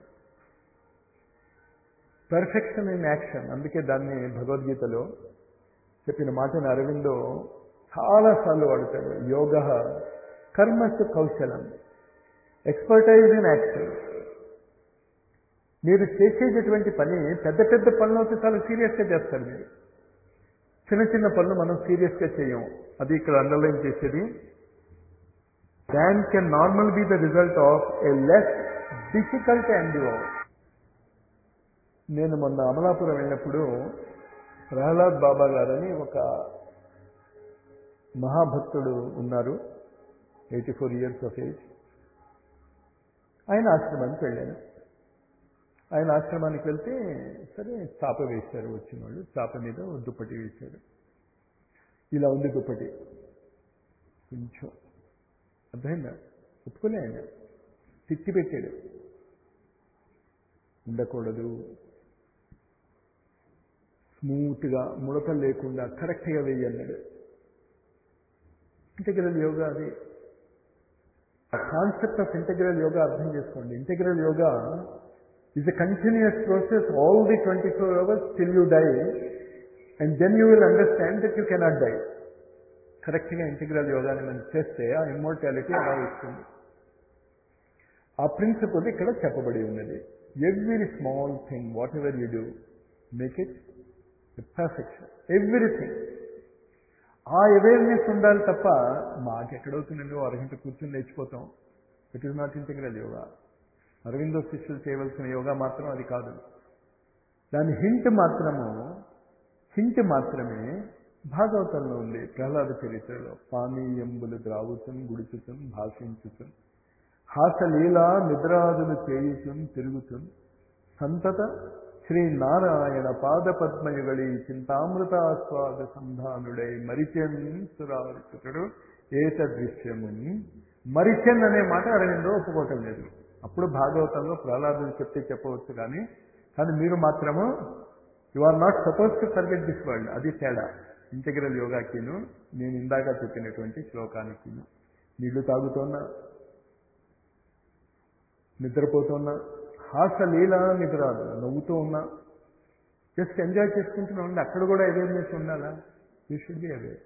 పర్ఫెక్షన్ ఇన్ యాక్షన్ అందుకే దాన్ని భగవద్గీతలో చెప్పిన మాటను అరవిందో చాలాసార్లు వాడతాడు యోగ కర్మస్సు కౌశలం ఎక్స్పర్టైజ్ ఇన్ యాక్షన్ మీరు చేసేటటువంటి పని పెద్ద పెద్ద పనులు అయితే చాలా సీరియస్గా చేస్తారు మీరు చిన్న చిన్న పనులు మనం సీరియస్గా చేయం అది ఇక్కడ అండర్లైన్ చేసేది than can normal be the result of a less difficult and నేను మొన్న అమలాపురం వెళ్ళినప్పుడు ప్రహ్లాద్ బాబా గారని ఒక మహాభక్తుడు ఉన్నారు eighty four years of age ఆయన ఆశ్రమానికి వెళ్ళాను ఆయన ఆశ్రమానికి వెళ్తే సరే చాప వేశారు వచ్చిన వాళ్ళు చాప మీద దుప్పటి వేశారు ఇలా ఉంది దుప్పటి కొంచెం అర్థమైందా ఒప్పుకునే ఆయన తిట్టి పెట్టాడు ఉండకూడదు స్మూత్గా ముడతలు లేకుండా కరెక్ట్గా వెయ్యి అన్నాడు ఇంటిగ్రల్ యోగా అది ఆ కాన్సెప్ట్ ఆఫ్ ఇంటెగ్రల్ యోగా అర్థం చేసుకోండి integral yoga is a continuous process all the 24 hours till you die and then you will understand that you cannot die. కరెక్ట్గా ఇంటిగ్రల్ యోగాని మనం చేస్తే ఆ ఇమ్మోర్టాలిటీ అలా వస్తుంది ఆ ప్రిన్సిపల్ ఇక్కడ చెప్పబడి ఉన్నది every small thing whatever you do make it perfection everything ఆ అవేర్నెస్ ఉండాలి తప్ప మాకెక్కడవుతుందండి అరగంట కూర్చొని లేచిపోతాం it is not integral yoga Aurobindo శిష్యులు చేయవలసిన యోగా మాత్రం అది కాదు దాని హింట్ మాత్రము హింట్ మాత్రమే భాగవతంలో ఉంది ప్రహ్లాద చరిత్రలో పానీయంబులు ద్రావుతున్ గుడుచుతున్ భాషించుతున్ హాసలీలా నిద్రాదులు చేయుచున్ తిరుగుతున్ సంతత శ్రీ నారాయణ పాద పద్మయుగళి చింతామృతాస్వాద సంధానుడై మరిచెన్ సురార్పితుడు ఏత దృశ్యము మరిచెన్ అనే మాట అరవిందో ఒప్పుకోవటం లేదు అప్పుడు భాగవతంలో ప్రహ్లాదులు చెప్తే చెప్పవచ్చు కానీ కానీ మీరు మాత్రము you are not suppose to forget this world అది తేడా ఇంటెగ్రల్ యోగాకిను నేను ఇందాక చెప్పినటువంటి శ్లోకానికి నీళ్లు తాగుతున్నా నిద్రపోతున్నా హాసలీలా నిద్రాదు నవ్వుతూ ఉన్నా జస్ట్ ఎంజాయ్ చేసుకుంటూనే ఉండి అక్కడ కూడా అవేర్నెస్ ఉండాలా యూ షుడ్ బి అవేర్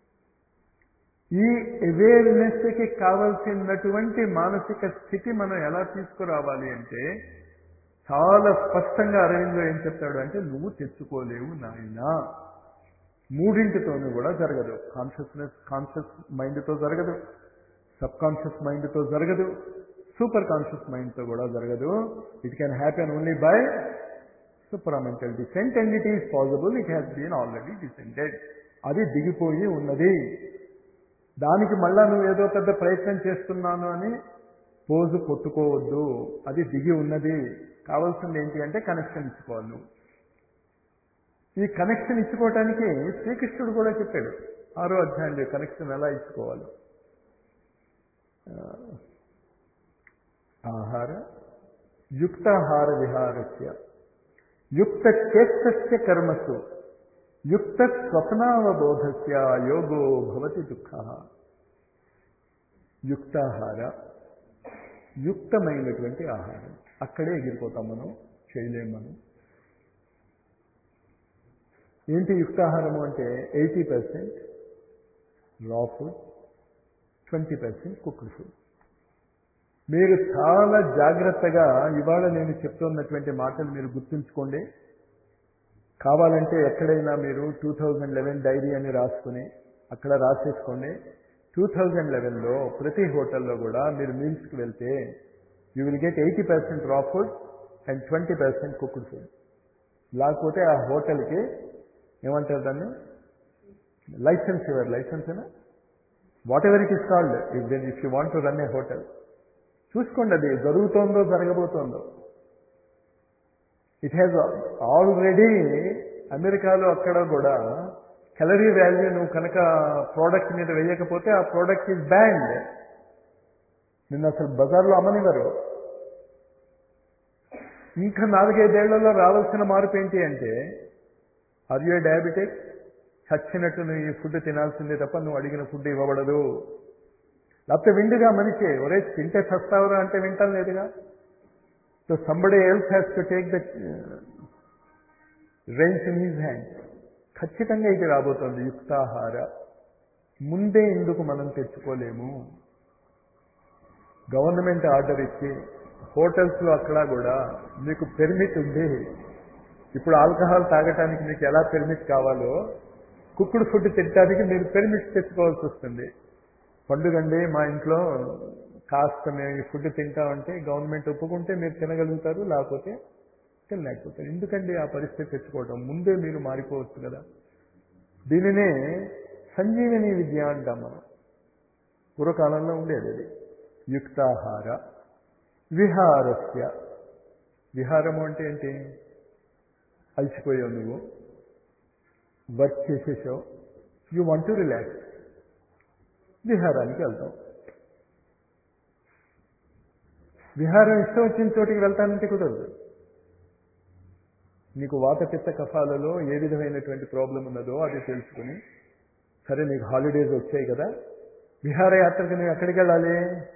ఈ అవేర్నెస్కి కావలసినటువంటి మానసిక స్థితి మనం ఎలా తీసుకురావాలి అంటే చాలా స్పష్టంగా అరవిందో ఏం చెప్తాడు అంటే నువ్వు తెచ్చుకోలేవు నాయనా మూడింటితోనూ కూడా జరగదు కాన్షియస్నెస్ కాన్షియస్ మైండ్తో జరగదు సబ్ కాన్షియస్ మైండ్తో జరగదు సూపర్ కాన్షియస్ మైండ్తో కూడా జరగదు it can happen only by supramental descent and it is possible it has been already descended అది దిగిపోయి ఉన్నది దానికి మళ్ళా నువ్వు ఏదో పెద్ద ప్రయత్నం చేస్తున్నాను అని పోజు కొట్టుకోవద్దు అది దిగి ఉన్నది కావాల్సింది ఏంటి అంటే కనెక్షన్ ఇచ్చుకోవాలి నువ్వు ఈ కనెక్షన్ ఇచ్చుకోవటానికి శ్రీకృష్ణుడు కూడా చెప్పాడు ఆరో అధ్యాయంలో కనెక్షన్ ఎలా ఇచ్చుకోవాలి ఆహార యుక్తాహార విహారస్య యుక్త చేష్టస్య కర్మసు యుక్త స్వప్నావబోధస్య యోగో భవతి దుఃఖ యుక్తాహార యుక్తమైనటువంటి ఆహారం అక్కడే ఎగిరిపోతాం మనం చేయలేం మనం ఏంటి యుక్తాహారము అంటే eighty percent raw food twenty percent cooked food మీరు చాలా జాగ్రత్తగా ఇవాళ నేను చెప్తున్నటువంటి మాటలు మీరు గుర్తుంచుకోండి కావాలంటే ఎక్కడైనా మీరు టూ థౌజండ్ లెవెన్ డైరీ అని రాసుకుని అక్కడ రాసేసుకోండి టూ థౌజండ్ లెవెన్లో ప్రతి హోటల్లో కూడా మీరు మీల్స్కి వెళ్తే you will get eighty percent raw food and twenty percent cooked food లేకపోతే ఆ హోటల్కి ఏమంటారు దాన్ని లైసెన్స్ ఇవ్వరు licence whatever it is called if then if you want to run a hotel చూసుకోండి అది జరుగుతోందో జరగబోతోందో ఇట్ హ్యాజ్ ఆల్రెడీ అమెరికాలో అక్కడ కూడా కెలరీ వాల్యూ నువ్వు కనుక ప్రోడక్ట్ మీద వేయకపోతే ఆ ప్రోడక్ట్ ఈజ్ బ్యాండ్ నిన్న అసలు బజార్లో అమ్మనివ్వరు ఇంకా నాలుగైదేళ్లలో రావాల్సిన మార్పు ఏంటి అంటే ఆర్ యూ డయాబెటిక్ చచ్చినట్టు నువ్వు ఈ ఫుడ్ తినాల్సిందే తప్ప నువ్వు అడిగిన ఫుడ్ ఇవ్వబడదు లేకపోతే విండుగా మనిషి ఒరే తింటే చస్తావురా అంటే వింటాం లేదుగా so somebody else has to take the reins in his hand ఖచ్చితంగా ఇది రాబోతోంది యుక్తాహార ముందే ఎందుకు మనం తెచ్చుకోలేము గవర్నమెంట్ ఆర్డర్ ఇచ్చి హోటల్స్లో అక్కడ కూడా మీకు పెర్మిట్ ఉంది ఇప్పుడు ఆల్కహాల్ తాగటానికి మీకు ఎలా పెర్మిట్ కావాలో కుక్కుడు ఫుడ్ తినడానికి మీరు పెర్మిట్ తెచ్చుకోవాల్సి వస్తుంది పండుగండి మా ఇంట్లో కాస్త మేము ఈ ఫుడ్ తింటామంటే గవర్నమెంట్ ఒప్పుకుంటే మీరు తినగలుగుతారు లేకపోతే తినలేకపోతారు ఎందుకండి ఆ పరిస్థితి తెచ్చుకోవడం ముందే మీరు మారిపోవచ్చు కదా దీనినే సంజీవని విద్య అంటాం మనం పూర్వకాలంలో ఉండేది అది యుక్తాహార విహారస్య విహారము అంటే ఏంటి అలసిపోయావు నువ్వు వర్క్ చేసేసావు యూ వాంట్ టు రిలాక్స్ విహారానికి వెళ్తాం విహారం ఇష్టం వచ్చిన చోటికి వెళ్తానంటే కుదరదు నీకు వాత పిత్త కఫాలలో ఏ విధమైనటువంటి ప్రాబ్లం ఉన్నదో అది తెలుసుకుని సరే నీకు హాలిడేస్ వచ్చాయి కదా విహారయాత్రకు నువ్వు ఎక్కడికి వెళ్ళాలి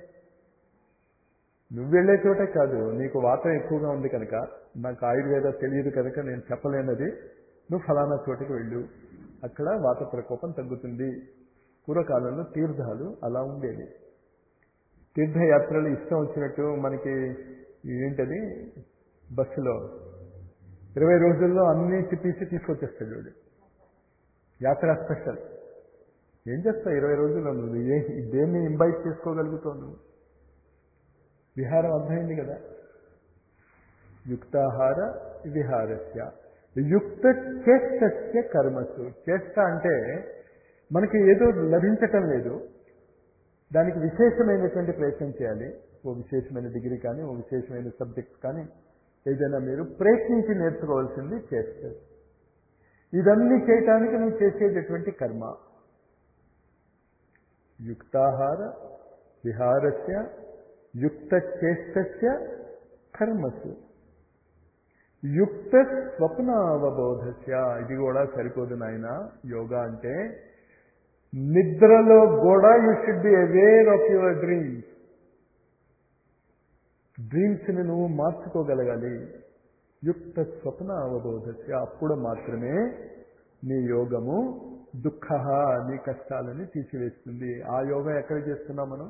నువ్వు వెళ్ళే చోటే కాదు నీకు వాతం ఎక్కువగా ఉంది కనుక నాకు ఆయుర్వేద తెలియదు కనుక నేను చెప్పలేనది నువ్వు ఫలానా చోటుకి వెళ్ళు అక్కడ వాత ప్రకోపం తగ్గుతుంది పూర్వకాలంలో తీర్థాలు అలా ఉండేవి తీర్థయాత్రలు ఇష్టం వచ్చినట్టు మనకి ఏంటది బస్సులో ఇరవై రోజుల్లో అన్నీ తిప్పేసి తీసుకొచ్చేస్తాడు వాడు యాత్ర స్పెషల్ ఏం చేస్తావు ఇరవై రోజుల్లో నువ్వు ఏ దేన్ని ఇంబైట్ చేసుకోగలుగుతావు నువ్వు విహారం అర్థమైంది కదా యుక్తాహార విహారస్య యుక్త చేష్టస్య కర్మసు చేష్ట అంటే మనకి ఏదో లభించటం లేదు దానికి విశేషమైనటువంటి ప్రయత్నం చేయాలి ఓ విశేషమైన డిగ్రీ కానీ ఓ విశేషమైన సబ్జెక్ట్ కానీ ఏదైనా మీరు ప్రయత్నించి నేర్చుకోవాల్సింది చేస్తారు ఇదన్నీ చేయటానికి నువ్వు చేసేటటువంటి కర్మ యుక్తాహార విహారస్య యుక్త చేష్టస్య కర్మసు యుక్త స్వప్నావబోధస్య ఇది కూడా సరిపోదు నాయన యోగా అంటే నిద్రలో కూడా you should be aware of your dreams డ్రీమ్స్ని నువ్వు మార్చుకోగలగాలి యుక్త స్వప్న అవబోధస్య అప్పుడు మాత్రమే నీ యోగము దుఃఖ నీ కష్టాలని తీసివేస్తుంది ఆ యోగం ఎక్కడ చేస్తున్నాం మనం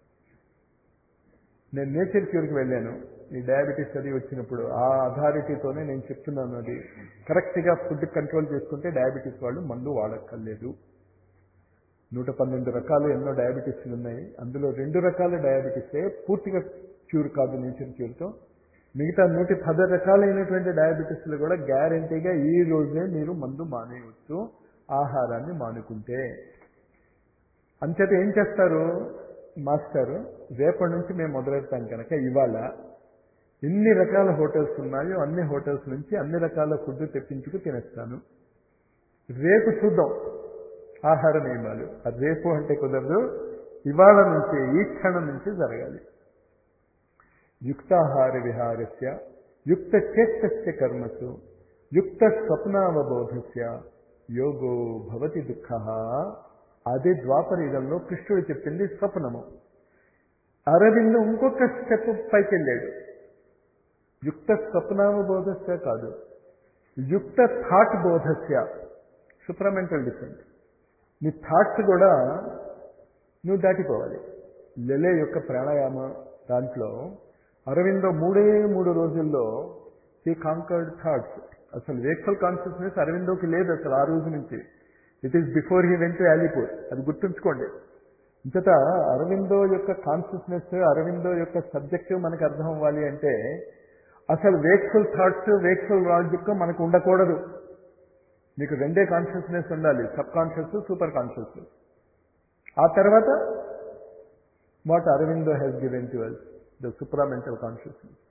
నేను నేచర్ క్యూర్కి వెళ్ళాను ఈ డయాబెటీస్ అది వచ్చినప్పుడు ఆ అథారిటీతోనే నేను చెప్తున్నాను అది కరెక్ట్గా ఫుడ్ కంట్రోల్ చేసుకుంటే డయాబెటీస్ వాళ్ళు మందు వాడక్కర్లేదు నూట పన్నెండు రకాలు ఎన్నో డయాబెటీస్లు ఉన్నాయి అందులో రెండు రకాల డయాబెటీసే పూర్తిగా క్యూర్ కాదు నేచర్ క్యూర్తో మిగతా నూట పది రకాలైనటువంటి డయాబెటీస్లు కూడా గ్యారంటీగా ఈ రోజే మీరు మందు మానేయవచ్చు ఆహారాన్ని మానుకుంటే అంచేత ఏం చేస్తారు మాస్టర్ రేపటి నుంచి మేము మొదలెడతాం కనుక ఇవాళ ఎన్ని రకాల హోటల్స్ ఉన్నాయో అన్ని హోటల్స్ నుంచి అన్ని రకాల ఫుడ్ తెప్పించుకు తినేస్తాను రేపు చూద్దాం ఆహార నియమాలు అది రేపు అంటే కుదరదు ఇవాళ నుంచి ఈ క్షణం నుంచి జరగాలి యుక్తాహార విహారస్య యుక్త చేష్టస్య కర్మసు యుక్త స్వప్నావబోధస్య యోగో భవతి దుఃఖ అదే ద్వాపరయుగంలో కృష్ణుడు చెప్పింది స్వప్నము అరవింద్ ఇంకొక స్టెప్ పైకి వెళ్ళాడు యుక్త స్వప్నావబోధస్య కాదు యుక్త థాట్ బోధస్య సుప్రమెంటల్ డిఫరెంట్ నీ థాట్స్ కూడా నువ్వు దాటిపోవాలి లెలే యొక్క ప్రాణాయామ దాంట్లో అరవిందో మూడే మూడు రోజుల్లో హీ కాంకర్డ్ థాట్స్ అసలు వేక్ఫుల్ కాన్షియస్నెస్ అరవిందోకి లేదు అసలు ఆ రోజు నుంచి it is before he went Alipore అది గుర్తుంచుకోండి ఇంతట అరవిందో యొక్క కాన్షియస్నెస్ అరవిందో యొక్క సబ్జెక్ట్ మనకు అర్థం అవ్వాలి అంటే అసలు వేక్ఫుల్ థాట్స్ వేక్ఫుల్ లాజిక్ మనకు ఉండకూడదు మీకు రెండే కాన్షియస్నెస్ ఉండాలి సబ్ కాన్షియస్ సూపర్ కాన్షియస్ ఆ తర్వాత what Aurobindo has given to us the supramental consciousness